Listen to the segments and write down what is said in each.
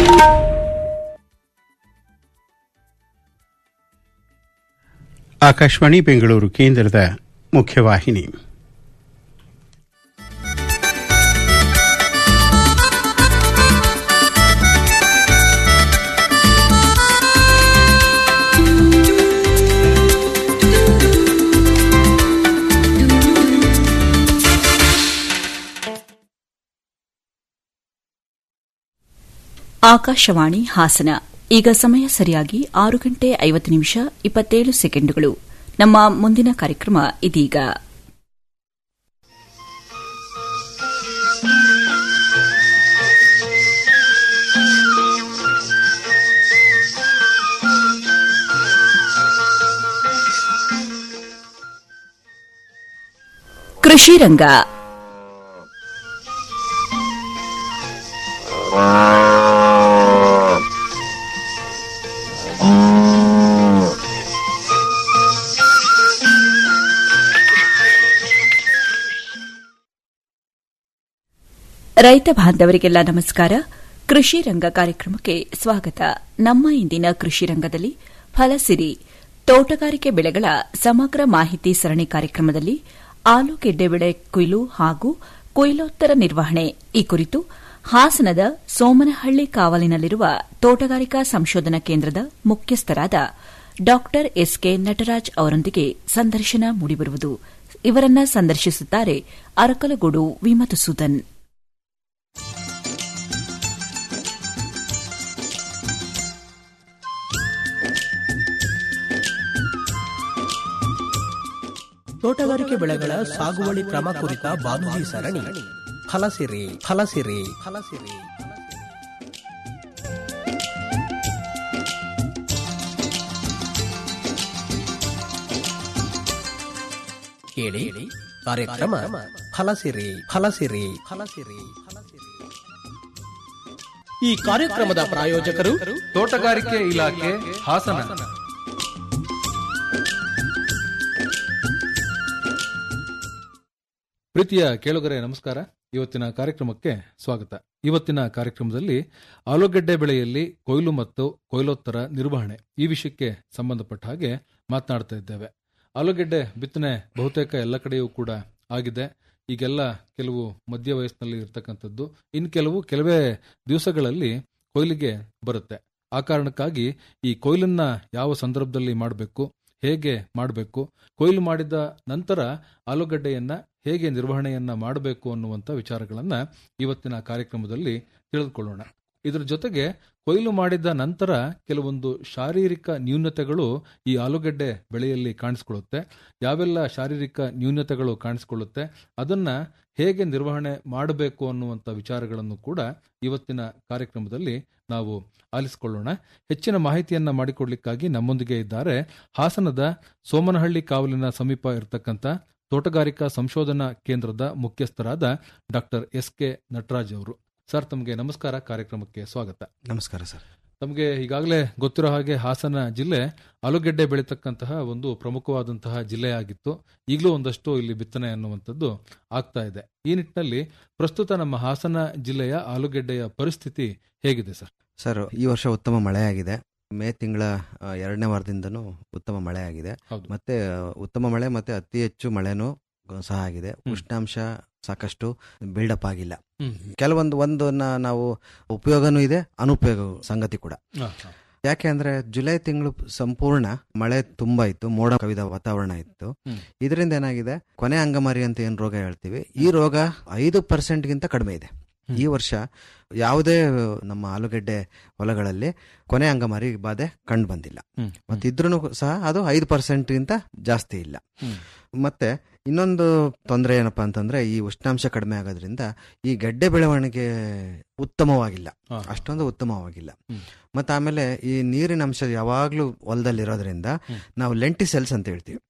ಆಕಾಶವಾಣಿ ಬೆಂಗಳೂರು ಕೇಂದ್ರದ ಮುಖ್ಯವಾಹಿನಿ ಆಕಾಶವಾಣಿ ಹಾಸನ ಈಗ ಸಮಯ ಸರಿಯಾಗಿ ಆರು ಗಂಟೆ ಐವತ್ತು ನಿಮಿಷ ಇಪ್ಪತ್ತೇಳು ಸೆಕೆಂಡುಗಳು ನಮ್ಮ ಮುಂದಿನ ಕಾರ್ಯಕ್ರಮ ಇದೀಗ ಕೃಷಿ ರಂಗ ರೈತ ಬಾಂಧವರಿಗೆಲ್ಲ ನಮಸ್ಕಾರ ಕೃಷಿ ರಂಗ ಕಾರ್ಯಕ್ರಮಕ್ಕೆ ಸ್ವಾಗತ ನಮ್ಮ ಇಂದಿನ ಕೃಷಿ ರಂಗದಲ್ಲಿ ಫಲಸಿರಿ ತೋಟಗಾರಿಕೆ ಬೆಳೆಗಳ ಸಮಗ್ರ ಮಾಹಿತಿ ಸರಣಿ ಕಾರ್ಯಕ್ರಮದಲ್ಲಿ ಆಲೂಗೆಡ್ಡೆ ಬೆಳೆ ಕೊಯ್ಲು ಹಾಗೂ ಕೊಯ್ಲೋತ್ತರ ನಿರ್ವಹಣೆ ಈ ಕುರಿತು ಹಾಸನದ ಸೋಮನಹಳ್ಳಿ ಕಾವಲಿನಲ್ಲಿರುವ ತೋಟಗಾರಿಕಾ ಸಂಶೋಧನಾ ಕೇಂದ್ರದ ಮುಖ್ಯಸ್ಥರಾದ ಡಾ ಎಸ್ಕೆ ನಟರಾಜ್ ಅವರೊಂದಿಗೆ ಸಂದರ್ಶನ ಮೂಡಿಬರುವುದು ಇವರನ್ನ ಸಂದರ್ಶಿಸುತ್ತಾರೆ ಅರಕಲಗೂಡು ವಿಮಧುಸೂದನ್ ತೋಟಗಾರಿಕೆ ಬೆಳೆಗಳ ಸಾಗುವಳಿ ಕ್ರಮ ಕುರಿತ ಬಾನುಲಿ ಸರಣಿ ಫಲಸಿರಿ ಫಲಸಿರಿ ಫಲಸಿರಿ ಕೇಳಿ ಕಾರ್ಯಕ್ರಮ ಫಲಸಿರಿ ಫಲಸಿರಿ ಫಲಸಿರಿ ಫಲಸಿರಿ ಈ ಕಾರ್ಯಕ್ರಮದ ಪ್ರಾಯೋಜಕರು ತೋಟಗಾರಿಕೆ ಇಲಾಖೆ ಹಾಸನ ಪ್ರೀತಿಯ ಕೇಳುಗರೆ ನಮಸ್ಕಾರ ಇವತ್ತಿನ ಕಾರ್ಯಕ್ರಮಕ್ಕೆ ಸ್ವಾಗತ ಇವತ್ತಿನ ಕಾರ್ಯಕ್ರಮದಲ್ಲಿ ಆಲೂಗೆಡ್ಡೆ ಬೆಳೆಯಲ್ಲಿ ಕೊಯ್ಲು ಮತ್ತು ಕೊಯ್ಲೋತ್ತರ ನಿರ್ವಹಣೆ ಈ ವಿಷಯಕ್ಕೆ ಸಂಬಂಧಪಟ್ಟ ಹಾಗೆ ಮಾತನಾಡ್ತಾ ಇದ್ದೇವೆ ಆಲೂಗೆಡ್ಡೆ ಬಿತ್ತನೆ ಬಹುತೇಕ ಎಲ್ಲ ಕಡೆಯೂ ಕೂಡ ಆಗಿದೆ ಈಗೆಲ್ಲ ಕೆಲವು ಮಧ್ಯ ವಯಸ್ಸಿನಲ್ಲಿ ಇರ್ತಕ್ಕಂಥದ್ದು ಇನ್ನು ಕೆಲವು ಕೆಲವೇ ದಿವಸಗಳಲ್ಲಿ ಕೊಯ್ಲಿಗೆ ಬರುತ್ತೆ ಆ ಕಾರಣಕ್ಕಾಗಿ ಈ ಕೊಯ್ಲನ್ನ ಯಾವ ಸಂದರ್ಭದಲ್ಲಿ ಮಾಡಬೇಕು ಹೇಗೆ ಮಾಡಬೇಕು ಕೊಯ್ಲು ಮಾಡಿದ ನಂತರ ಆಲೂಗಡ್ಡೆಯನ್ನ ಹೇಗೆ ನಿರ್ವಹಣೆಯನ್ನ ಮಾಡಬೇಕು ಅನ್ನುವಂಥ ವಿಚಾರಗಳನ್ನ ಇವತ್ತಿನ ಕಾರ್ಯಕ್ರಮದಲ್ಲಿ ತಿಳಿದುಕೊಳ್ಳೋಣ ಇದರ ಜೊತೆಗೆ ಕೊಯ್ಲು ಮಾಡಿದ ನಂತರ ಕೆಲವೊಂದು ಶಾರೀರಿಕ ನ್ಯೂನತೆಗಳು ಈ ಆಲೂಗಡ್ಡೆ ಬೆಳೆಯಲ್ಲಿ ಕಾಣಿಸ್ಕೊಳ್ಳುತ್ತೆ ಯಾವೆಲ್ಲ ಶಾರೀರಿಕ ನ್ಯೂನತೆಗಳು ಕಾಣಿಸ್ಕೊಳ್ಳುತ್ತೆ ಅದನ್ನ ಹೇಗೆ ನಿರ್ವಹಣೆ ಮಾಡಬೇಕು ಅನ್ನುವಂಥ ವಿಚಾರಗಳನ್ನು ಕೂಡ ಇವತ್ತಿನ ಕಾರ್ಯಕ್ರಮದಲ್ಲಿ ನಾವು ಆಲಿಸಿಕೊಳ್ಳೋಣ ಹೆಚ್ಚಿನ ಮಾಹಿತಿಯನ್ನ ಮಾಡಿಕೊಡ್ಲಿಕ್ಕಾಗಿ ನಮ್ಮೊಂದಿಗೆ ಇದ್ದಾರೆ ಹಾಸನದ ಸೋಮನಹಳ್ಳಿ ಕಾವಲಿನ ಸಮೀಪ ಇರತಕ್ಕಂಥ ತೋಟಗಾರಿಕಾ ಸಂಶೋಧನಾ ಕೇಂದ್ರದ ಮುಖ್ಯಸ್ಥರಾದ ಡಾಕ್ಟರ್ ಎಸ್ ಕೆ ನಟರಾಜ್ ಅವರು ಸರ್ ತಮಗೆ ನಮಸ್ಕಾರ ಕಾರ್ಯಕ್ರಮಕ್ಕೆ ಸ್ವಾಗತ ನಮಸ್ಕಾರ ಸರ್ ತಮಗೆ ಈಗಾಗಲೇ ಗೊತ್ತಿರೋ ಹಾಗೆ ಹಾಸನ ಜಿಲ್ಲೆ ಆಲೂಗೆಡ್ಡೆ ಬೆಳೀತಕ್ಕಂತಹ ಒಂದು ಪ್ರಮುಖವಾದಂತಹ ಜಿಲ್ಲೆಯಾಗಿತ್ತು ಈಗಲೂ ಒಂದಷ್ಟು ಇಲ್ಲಿ ಬಿತ್ತನೆ ಅನ್ನುವಂಥದ್ದು ಆಗ್ತಾ ಇದೆ ಈ ನಿಟ್ಟಿನಲ್ಲಿ ಪ್ರಸ್ತುತ ನಮ್ಮ ಹಾಸನ ಜಿಲ್ಲೆಯ ಆಲೂಗೆಡ್ಡೆಯ ಪರಿಸ್ಥಿತಿ ಹೇಗಿದೆ ಸರ್ ಸರ್ ಈ ವರ್ಷ ಉತ್ತಮ ಮಳೆಯಾಗಿದೆ ಮೇ ತಿಂಗಳ ಎರಡನೇ ವಾರದಿಂದನೂ ಉತ್ತಮ ಮಳೆಯಾಗಿದೆ ಹೌದು. ಮತ್ತೆ ಆ, ಉತ್ತಮ ಮಳೆ ಮತ್ತೆ ಅತಿ ಹೆಚ್ಚು ಮಳೆನೂ ಸಹ ಆಗಿದೆ ಹ್ಮ್. ಉಷ್ಣಾಂಶ ಸಾಕಷ್ಟು ಬಿಲ್ಡಪ್ ಆಗಿಲ್ಲ ಹ್ಮ್. ಕೆಲವೊಂದು ಒಂದನ್ನ ನಾವು ಉಪಯೋಗನೂ ಇದೆ ಅನುಪಯೋಗ ಸಂಗತಿ ಕೂಡ ಹ, ಹ. ಯಾಕೆ ಅಂದ್ರೆ ಜುಲೈ ತಿಂಗಳು ಸಂಪೂರ್ಣ ಮಳೆ ತುಂಬಾ ಇತ್ತು ಮೋಡ ಕವಿದ ವಾತಾವರಣ ಇತ್ತು ಹ್ಮ್. ಇದರಿಂದ ಏನಾಗಿದೆ ಕೊನೆ ಅಂಗಮಾರಿ ಅಂತ ಏನ್ ರೋಗ ಹೇಳ್ತೀವಿ ಈ ರೋಗ ಐದು ಪರ್ಸೆಂಟ್ಗಿಂತ ಕಡಿಮೆ ಇದೆ ಹ್ಮ್. ಈ ವರ್ಷ ಯಾವುದೇ ನಮ್ಮ ಆಲೂಗೆಡ್ಡೆ ಹೊಲಗಳಲ್ಲಿ ಕೊನೆ ಅಂಗಮಾರಿ ಬಾಧೆ ಕಂಡು ಬಂದಿಲ್ಲ ಹ್ಮ್. ಮತ್ತೆ ಇದ್ರೂ ಸಹ ಅದು ಐದು ಪರ್ಸೆಂಟ್ಗಿಂತ ಜಾಸ್ತಿ ಇಲ್ಲ ಹ್ಮ್. ಮತ್ತೆ ಇನ್ನೊಂದು ತೊಂದರೆ ಏನಪ್ಪಾ ಅಂತಂದ್ರೆ ಈ ಉಷ್ಣಾಂಶ ಕಡಿಮೆ ಆಗೋದ್ರಿಂದ ಈ ಗೆಡ್ಡೆ ಬೆಳವಣಿಗೆ ಉತ್ತಮವಾಗಿಲ್ಲ ಹ. ಅಷ್ಟೊಂದು ಉತ್ತಮವಾಗಿಲ್ಲ ಹ್ಮ್. ಮತ್ತೆ ಆಮೇಲೆ ಈ ನೀರಿನ ಅಂಶ ಯಾವಾಗ್ಲೂ ಹೊಲದಲ್ಲಿ ಇರೋದ್ರಿಂದ ಹ್ಮ್. ನಾವು ಲೆಂಟಿಸೆಲ್ಸ್ ಅಂತ ಹೇಳ್ತೀವಿ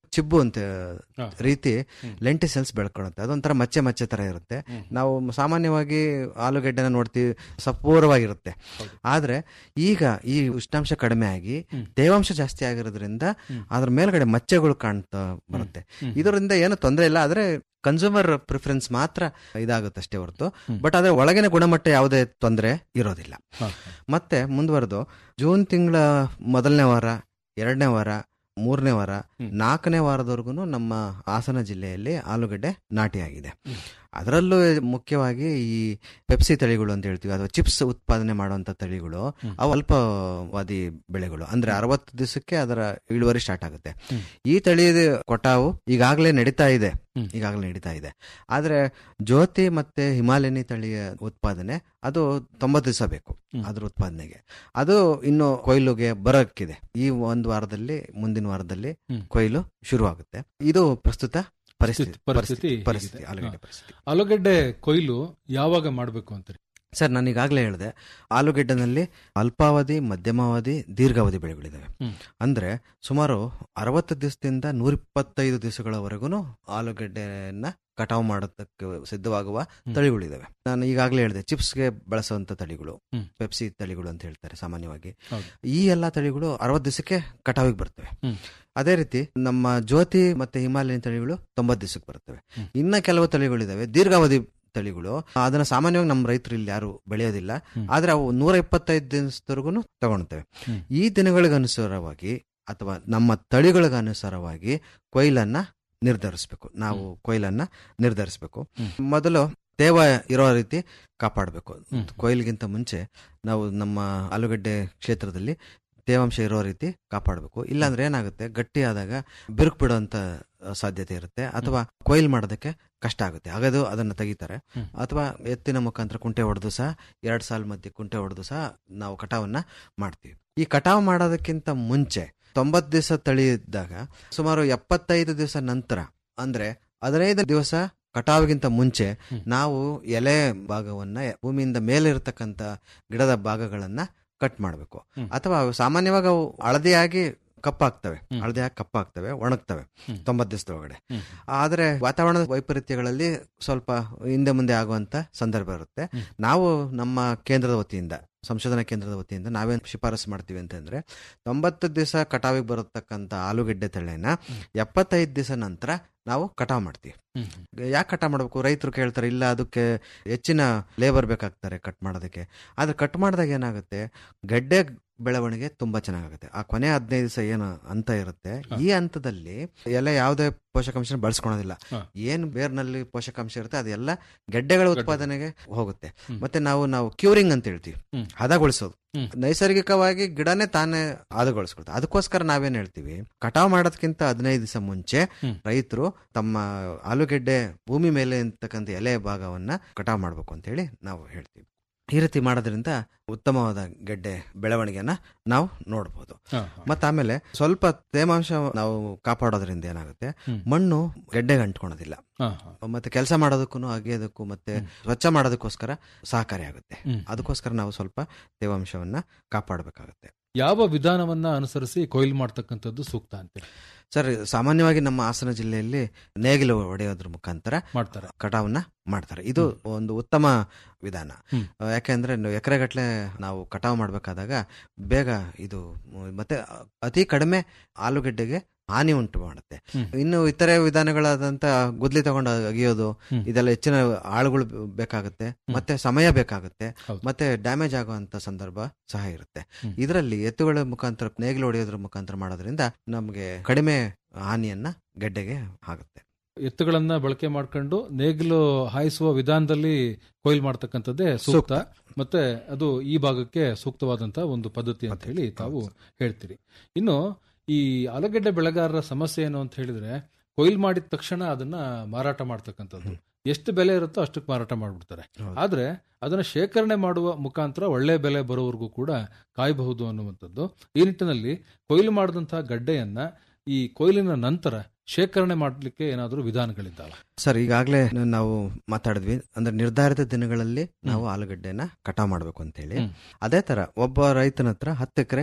ಚಿಬ್ಬು ಅಂತ ಹಾ. ರೀತಿ ಹ್ಮ್. ಲೆಂಟಿಸೆಲ್ಸ್ ಬೆಳ್ಕೊಳುತ್ತೆ ಅದೊಂಥರ ಮಚ್ಚೆ ಮಚ್ಚೆ ತರ ಇರುತ್ತೆ ಹ್ಮ್. ನಾವು ಸಾಮಾನ್ಯವಾಗಿ ಆಲೂಗೆಡ್ಡೆನ ನೋಡ್ತೀವಿ ಸಪೂರವಾಗಿರುತ್ತೆ ಹೌದು. ಆದ್ರೆ ಈಗ ಈ ಉಷ್ಣಾಂಶ ಕಡಿಮೆ ಆಗಿ ಹ್ಮ್. ತೇವಾಂಶ ಜಾಸ್ತಿ ಆಗಿರೋದ್ರಿಂದ ಹ್ಮ್. ಅದ್ರ ಮೇಲ್ಗಡೆ ಮಚ್ಚೆಗಳು ಕಾಣ್ತಾ ಬರುತ್ತೆ ಹ್ಮ್. ಇದರಿಂದ ಏನು ತೊಂದರೆ ಇಲ್ಲ ಆದ್ರೆ ಕನ್ಸ್ಯೂಮರ್ ಪ್ರಿಫರೆನ್ಸ್ ಮಾತ್ರ ಇದಾಗುತ್ತೆ ಅಷ್ಟೇ ಹೊರತು ಹ್ಮ್. ಬಟ್ ಅದ್ರ ಒಳಗಿನ ಗುಣಮಟ್ಟ ಯಾವುದೇ ತೊಂದರೆ ಇರೋದಿಲ್ಲ ಹಾ, ಮತ್ತೆ ಮುಂದುವರೆದು ಜೂನ್ ತಿಂಗಳ ಮೊದಲನೇ ವಾರ ಎರಡನೇ ವಾರ ಮೂರನೇ ವಾರ ಹ್ಮ್. ನಾಲ್ಕನೇ ವಾರದವರೆಗೂ ನಮ್ಮ ಹಾಸನ ಜಿಲ್ಲೆಯಲ್ಲಿ ಆಲೂಗಡ್ಡೆ ನಾಟಿಯಾಗಿದೆ ಹ್ಮ್. ಅದರಲ್ಲೂ ಮುಖ್ಯವಾಗಿ ಈ ಪೆಪ್ಸಿ ತಳಿಗಳು ಅಂತ ಹೇಳ್ತೀವಿ ಅಥವಾ ಚಿಪ್ಸ್ ಉತ್ಪಾದನೆ ಮಾಡುವಂತ ತಳಿಗಳು ಹ್ಮ್. ಅವು ಅಲ್ಪಾವಧಿ ಬೆಳೆಗಳು ಅಂದ್ರೆ ಅರವತ್ತು ದಿವಸಕ್ಕೆ ಅದರ ಇಳುವರಿ ಸ್ಟಾರ್ಟ್ ಆಗುತ್ತೆ ಹ್ಮ್. ಈ ತಳಿ ಕೊಟಾವು ಈಗಾಗಲೇ ನಡೀತಾ ಇದೆ ಹ್ಮ್. ಈಗಾಗಲೇ ನಡೀತಾ ಇದೆ ಆದ್ರೆ ಜ್ಯೋತಿ ಮತ್ತೆ ಹಿಮಾಲಯನಿ ತಳಿಯ ಉತ್ಪಾದನೆ ಅದು ತೊಂಬತ್ತು ದಿವಸ ಬೇಕು ಹ್ಮ್. ಅದ್ರ ಉತ್ಪಾದನೆಗೆ ಅದು ಇನ್ನು ಕೊಯ್ಲುಗೆ ಬರಕ್ಕಿದೆ ಈ ಒಂದು ವಾರದಲ್ಲಿ ಮುಂದಿನ ವಾರದಲ್ಲಿ ಹ್ಮ್. ಕೊಯ್ಲು ಶುರುವಾಗುತ್ತೆ ಇದು ಪ್ರಸ್ತುತ ಪರಿಸ್ಥಿತಿ ಪರಿಸ್ಥಿತಿ ಪರಿಸ್ಥಿತಿ ಹೀಗಿದೆ. ಪರಿಸ್ಥಿತಿ ಆಲೂಗಡ್ಡೆ ಹಾ. ಪರಿಸ್ಥಿತಿ ಆಲೂಗಡ್ಡೆ ಕೊಯ್ಲು ಯಾವಾಗ ಮಾಡಬೇಕು ಅಂತೀರಿ ಸರ್ ನಾನು ಈಗಾಗಲೇ ಹೇಳಿದೆ ಆಲೂಗೆಡ್ಡೆನಲ್ಲಿ ಅಲ್ಪಾವಧಿ ಮಧ್ಯಮಾವಧಿ ದೀರ್ಘಾವಧಿ ಬೆಳೆಗಳಿದ್ದಾವೆ ಹ್ಮ್. ಅಂದ್ರೆ ಸುಮಾರು ಅರವತ್ತು ದಿವಸದಿಂದ ನೂರಿಪ್ಪತ್ತೈದು ದಿವಸಗಳವರೆಗೂ ಆಲೂಗೆಡ್ಡೆಯನ್ನ ಕಟಾವು ಮಾಡೋದಕ್ಕೆ ಸಿದ್ಧವಾಗುವ ಹ್ಮ್. ತಳಿಗಳಿದ್ದಾವೆ ನಾನು ಈಗಾಗಲೇ ಹೇಳಿದೆ ಚಿಪ್ಸ್ಗೆ ಬಳಸುವಂತ ತಳಿಗಳು ಹ್ಮ್. ಪೆಪ್ಸಿ ತಳಿಗಳು ಅಂತ ಹೇಳ್ತಾರೆ ಸಾಮಾನ್ಯವಾಗಿ ಹೌದು. ಈ ಎಲ್ಲಾ ತಳಿಗಳು ಅರವತ್ತು ದಿವಸಕ್ಕೆ ಕಟಾವಿಗೆ ಬರ್ತವೆ ಹ್ಮ್. ಅದೇ ರೀತಿ ನಮ್ಮ ಜ್ಯೋತಿ ಮತ್ತೆ ಹಿಮಾಲಯನ್ ತಳಿಗಳು ತೊಂಬತ್ತು ದಿವಸಕ್ಕೆ ಬರ್ತವೆ ಹ್ಮ್. ಇನ್ನ ಕೆಲವು ತಳಿಗಳಿದಾವೆ ದೀರ್ಘಾವಧಿ ತಳಿಗಳು ಅದನ್ನ ಸಾಮಾನ್ಯವಾಗಿ ನಮ್ಮ ರೈತರು ಇಲ್ಲಿ ಯಾರು ಬೆಳೆಯೋದಿಲ್ಲ ಹ್ಮ್. ಆದ್ರೆ ಅವು ನೂರ ಇಪ್ಪತ್ತೈದು ದಿನದವರೆಗೂ ತಗೊಳ್ತೇವೆ ಹ್ಮ್. ಈ ದಿನಗಳಿಗನುಸಾರವಾಗಿ ಅಥವಾ ನಮ್ಮ ತಳಿಗಳಿಗನುಸಾರವಾಗಿ ಕೊಯ್ಲನ್ನ ನಿರ್ಧರಿಸಬೇಕು ನಾವು ಕೊಯ್ಲನ್ನ ನಿರ್ಧರಿಸಬೇಕು ಹ್ಮ್. ಮೊದಲು ತೇವ ಇರೋ ರೀತಿ ಕಾಪಾಡಬೇಕು ಹ್ಮ್. ಕೊಯ್ಲಿಗಿಂತ ಮುಂಚೆ ನಾವು ನಮ್ಮ ಆಲೂಗಡ್ಡೆ ಕ್ಷೇತ್ರದಲ್ಲಿ ತೇವಾಂಶ ಇರೋ ರೀತಿ ಕಾಪಾಡಬೇಕು ಇಲ್ಲಾಂದ್ರೆ ಏನಾಗುತ್ತೆ ಗಟ್ಟಿ ಆದಾಗ ಬಿರುಕು ಬಿಡುವಂತ ಸಾಧ್ಯತೆ ಇರುತ್ತೆ ಅಥವಾ ಕೊಯ್ಲು ಮಾಡೋದಕ್ಕೆ ಕಷ್ಟ ಆಗುತ್ತೆ ಹಾಗದು ಅದನ್ನ ತೆಗಿತಾರೆ ಹ್ಮ್. ಅಥವಾ ಎತ್ತಿನ ಮುಖಾಂತರ ಕುಂಟೆ ಹೊಡೆದು ಸಹ ಎರಡ್ ಸಾಲ ಮಧ್ಯೆ ಕುಂಟೆ ಹೊಡೆದು ಸಹ ನಾವು ಕಟಾವನ್ನ ಮಾಡ್ತೀವಿ ಈ ಕಟಾವು ಮಾಡೋದಕ್ಕಿಂತ ಮುಂಚೆ ತೊಂಬತ್ ದಿವಸ ತಳಿ ಇದ್ದಾಗ ಸುಮಾರು ಎಪ್ಪತ್ತೈದು ದಿವಸ ನಂತರ ಅಂದ್ರೆ ಹದಿನೈದು ದಿವಸ ಕಟಾವಿಗಿಂತ ಮುಂಚೆ ಹ್ಮ್. ನಾವು ಎಲೆ ಭಾಗವನ್ನ ಭೂಮಿಯಿಂದ ಮೇಲೆ ಇರತಕ್ಕಂತ ಗಿಡದ ಭಾಗಗಳನ್ನ ಕಟ್ ಮಾಡಬೇಕು ಹ್ಮ್. ಅಥವಾ ಅವು ಸಾಮಾನ್ಯವಾಗಿ ಅವು ಹಳದಿಯಾಗಿ ಕಪ್ಪಾಗ್ತವೆ ಹ್ಮ್. ಹಳದಿಯಾಗಿ ಕಪ್ಪಾಗ್ತವೆ ಒಣಗ್ತವೆ ಹ್ಮ್. ತೊಂಬತ್ತು ದಿವಸದೊಳಗಡೆ ಹ್ಮ್. ಆದ್ರೆ ವಾತಾವರಣದ ವೈಪರೀತ್ಯಗಳಲ್ಲಿ ಸ್ವಲ್ಪ ಹಿಂದೆ ಮುಂದೆ ಆಗುವಂತ ಸಂದರ್ಭ ಇರುತ್ತೆ ಹ್ಮ್. ನಾವು ನಮ್ಮ ಕೇಂದ್ರದ ವತಿಯಿಂದ ಸಂಶೋಧನಾ ಕೇಂದ್ರದ ವತಿಯಿಂದ ನಾವೇನ್ ಶಿಫಾರಸು ಮಾಡ್ತೀವಿ ಅಂತಂದ್ರೆ ತೊಂಬತ್ತು ದಿವಸ ಕಟಾವಿಗೆ ಬರತಕ್ಕಂತ ಆಲೂಗೆಡ್ಡೆ ತಳಿನ ಹ್ಮ್. ಎಪ್ಪತ್ತೈದು ದಿವಸ ನಂತರ ನಾವು ಕಟಾವ್ ಮಾಡ್ತೀವಿ ಹ್ಮ್. ಯಾಕೆ ಕಟಾವ್ ಮಾಡಬೇಕು ರೈತರು ಕೇಳ್ತಾರೆ ಇಲ್ಲ ಅದಕ್ಕೆ ಹೆಚ್ಚಿನ ಲೇಬರ್ ಬೇಕಾಗ್ತಾರೆ ಕಟ್ ಮಾಡೋದಕ್ಕೆ ಆದ್ರೆ ಕಟ್ ಮಾಡಿದಾಗ ಏನಾಗುತ್ತೆ ಗಡ್ಡೆ ಬೆಳವಣಿಗೆ ತುಂಬಾ ಚೆನ್ನಾಗುತ್ತೆ ಆ ಕೊನೆ ಹದಿನೈದು ದಿವಸ ಏನು ಹಂತ ಇರುತ್ತೆ ಹಾ. ಈ ಹಂತದಲ್ಲಿ ಎಲೆ ಯಾವುದೇ ಪೋಷಕಾಂಶ ಬಳಸ್ಕೊಳೋದಿಲ್ಲ ಹಾ. ಏನು ಬೇರ್ನಲ್ಲಿ ಪೋಷಕಾಂಶ ಇರುತ್ತೆ ಅದೆಲ್ಲ ಗೆಡ್ಡೆಗಳ ಉತ್ಪಾದನೆಗೆ ಹೋಗುತ್ತೆ ಹ್ಮ್. ಮತ್ತೆ ನಾವು ನಾವು ಕ್ಯೂರಿಂಗ್ ಅಂತ ಹೇಳ್ತೀವಿ ಹ್ಮ್. ಹದಗೊಳಿಸೋದು ಹ್ಮ್. ನೈಸರ್ಗಿಕವಾಗಿ ಗಿಡನೇ ತಾನೇ ಹದಗೊಳಿಸ್ಕೊಳ್ತಾರೆ ಅದಕ್ಕೋಸ್ಕರ ನಾವೇನ್ ಹೇಳ್ತೀವಿ ಕಟಾವ್ ಮಾಡೋದಕ್ಕಿಂತ ಹದಿನೈದು ದಿವಸ ಮುಂಚೆ ಹ್ಮ್. ರೈತರು ತಮ್ಮ ಆಲೂಗೆಡ್ಡೆ ಭೂಮಿ ಮೇಲೆ ಇರ್ತಕ್ಕಂಥ ಎಲೆ ಭಾಗವನ್ನ ಕಟಾವ್ ಮಾಡ್ಬೇಕು ಅಂತ ಹೇಳಿ ನಾವು ಹೇಳ್ತೀವಿ ಈ ರೀತಿ ಮಾಡೋದ್ರಿಂದ ಉತ್ತಮವಾದ ಗೆಡ್ಡೆ ಬೆಳವಣಿಗೆನ ನಾವು ನೋಡ್ಬೋದು ಹಾ, ಹಾ. ಮತ್ತೆ ಆಮೇಲೆ ಸ್ವಲ್ಪ ತೇಮಾಂಶ ನಾವು ಕಾಪಾಡೋದ್ರಿಂದ ಏನಾಗುತ್ತೆ ಹ್ಮ್. ಮಣ್ಣು ಗೆಡ್ಡೆಗೆ ಅಂಟ್ಕೊಳೋದಿಲ್ಲ ಹಾ, ಹಾ. ಮತ್ತೆ ಕೆಲಸ ಮಾಡೋದಕ್ಕೂ ಅಗೆಯೋದಕ್ಕೂ ಮತ್ತೆ ಹ್ಮ್. ಸ್ವಚ್ಛ ಮಾಡೋದಕ್ಕೋಸ್ಕರ ಸಹಕಾರಿಯಾಗುತ್ತೆ ಹ್ಮ್. ಅದಕ್ಕೋಸ್ಕರ ನಾವು ಸ್ವಲ್ಪ ತೇವಾಂಶವನ್ನ ಕಾಪಾಡಬೇಕಾಗುತ್ತೆ ಯಾವ ವಿಧಾನವನ್ನ ಅನುಸರಿಸಿ ಕೊಯ್ಲು ಮಾಡ್ತಕ್ಕಂಥದ್ದು ಸೂಕ್ತ ಅಂತ ಸರ್ ಸಾಮಾನ್ಯವಾಗಿ ನಮ್ಮ ಹಾಸನ ಜಿಲ್ಲೆಯಲ್ಲಿ ನೇಗಿಲು ಹೊಡೆಯೋದ್ರ ಮುಖಾಂತರ ಮಾಡ್ತಾರೆ ಕಟಾವನ್ನ ಮಾಡ್ತಾರೆ ಇದು ಒಂದು ಉತ್ತಮ ವಿಧಾನ ಹ್ಮ್. ಆ, ಯಾಕೆಂದ್ರೆ ಎಕರೆಗಟ್ಲೆ ನಾವು ಕಟಾವು ಮಾಡಬೇಕಾದಾಗ ಬೇಗ ಇದು ಮ್, ಮತ್ತೆ ಅತಿ ಕಡಿಮೆ ಆಲೂಗೆಡ್ಡೆಗೆ ಹಾನಿ ಉಂಟು ಮಾಡುತ್ತೆ ಹ್ಮ್. ಇನ್ನು ಇತರೆ ವಿಧಾನಗಳಾದಂತ ಗುದ್ಲಿ ತಗೊಂಡು ಅಗಿಯೋದು ಹ್ಮ್. ಇದೆಲ್ಲ ಹೆಚ್ಚಿನ ಆಳುಗಳು ಬೇಕಾಗುತ್ತೆ ಮತ್ತೆ ಸಮಯ ಬೇಕಾಗುತ್ತೆ ಹೌದು. ಮತ್ತೆ ಡ್ಯಾಮೇಜ್ ಆಗುವಂತ ಸಂದರ್ಭ ಸಹ ಇರುತ್ತೆ ಹ್ಮ್. ಇದರಲ್ಲಿ ಎತ್ತುಗಳ ಮುಖಾಂತರ ನೇಗಿಲು ಹೊಡೆಯೋದ್ರ ಮುಖಾಂತರ ಮಾಡೋದ್ರಿಂದ ನಮಗೆ ಕಡಿಮೆ ಹಾನಿಯನ್ನ ಗೆಡ್ಡೆಗೆ ಆಗುತ್ತೆ ಎತ್ತುಗಳನ್ನ ಬಳಕೆ ಮಾಡ್ಕೊಂಡು ನೇಗಿಲು ಹಾಯಿಸುವ ವಿಧಾನದಲ್ಲಿ ಕೊಯ್ಲು ಮಾಡ್ತಕ್ಕಂಥದ್ದೇ ಸೂಕ್ತ ಸೂಕ್ತ. ಮತ್ತೆ ಅದು ಈ ಭಾಗಕ್ಕೆ ಸೂಕ್ತವಾದಂತಹ ಒಂದು ಪದ್ಧತಿ ಅಂತ ಹೇಳಿ ತಾವು ಹೇಳ್ತೀರಿ ಇನ್ನು ಈ ಆಲೂಗೆಡ್ಡೆ ಬೆಳೆಗಾರರ ಸಮಸ್ಯೆ ಏನು ಅಂತ ಹೇಳಿದ್ರೆ ಕೊಯ್ಲು ಮಾಡಿದ ತಕ್ಷಣ ಅದನ್ನ ಮಾರಾಟ ಮಾಡ್ತಕ್ಕಂಥದ್ದು ಎಷ್ಟು ಬೆಲೆ ಇರುತ್ತೋ ಅಷ್ಟಕ್ಕೆ ಮಾರಾಟ ಮಾಡ್ಬಿಡ್ತಾರೆ ಹೌದು. ಆದ್ರೆ ಅದನ್ನ ಶೇಖರಣೆ ಮಾಡುವ ಮುಖಾಂತರ ಒಳ್ಳೆ ಬೆಲೆ ಬರೋವರೆಗೂ ಕೂಡ ಕಾಯಬಹುದು ಅನ್ನುವಂಥದ್ದು ಈ ನಿಟ್ಟಿನಲ್ಲಿ ಕೊಯ್ಲು ಮಾಡಿದಂತಹ ಗಡ್ಡೆಯನ್ನ ಈ ಕೊಯ್ಲಿನ ನಂತರ ಶೇಖರಣೆ ಮಾಡಲಿಕ್ಕೆ ಏನಾದರೂ ವಿಧಾನಗಳಿದ್ದಾವೆ ಸರ್ ಈಗಾಗಲೇ ನಾವು ಮಾತಾಡಿದ್ವಿ ಅಂದ್ರೆ ನಿರ್ಧಾರಿತ ದಿನಗಳಲ್ಲಿ ನಾವು ಆಲೂಗಡ್ಡೆನ ಕಟಾವ್ ಮಾಡ್ಬೇಕು ಅಂತ ಹೇಳಿ ಹ್ಮ್. ಅದೇ ತರ ಒಬ್ಬ ರೈತನ ಹತ್ರ ಹತ್ತು ಎಕರೆ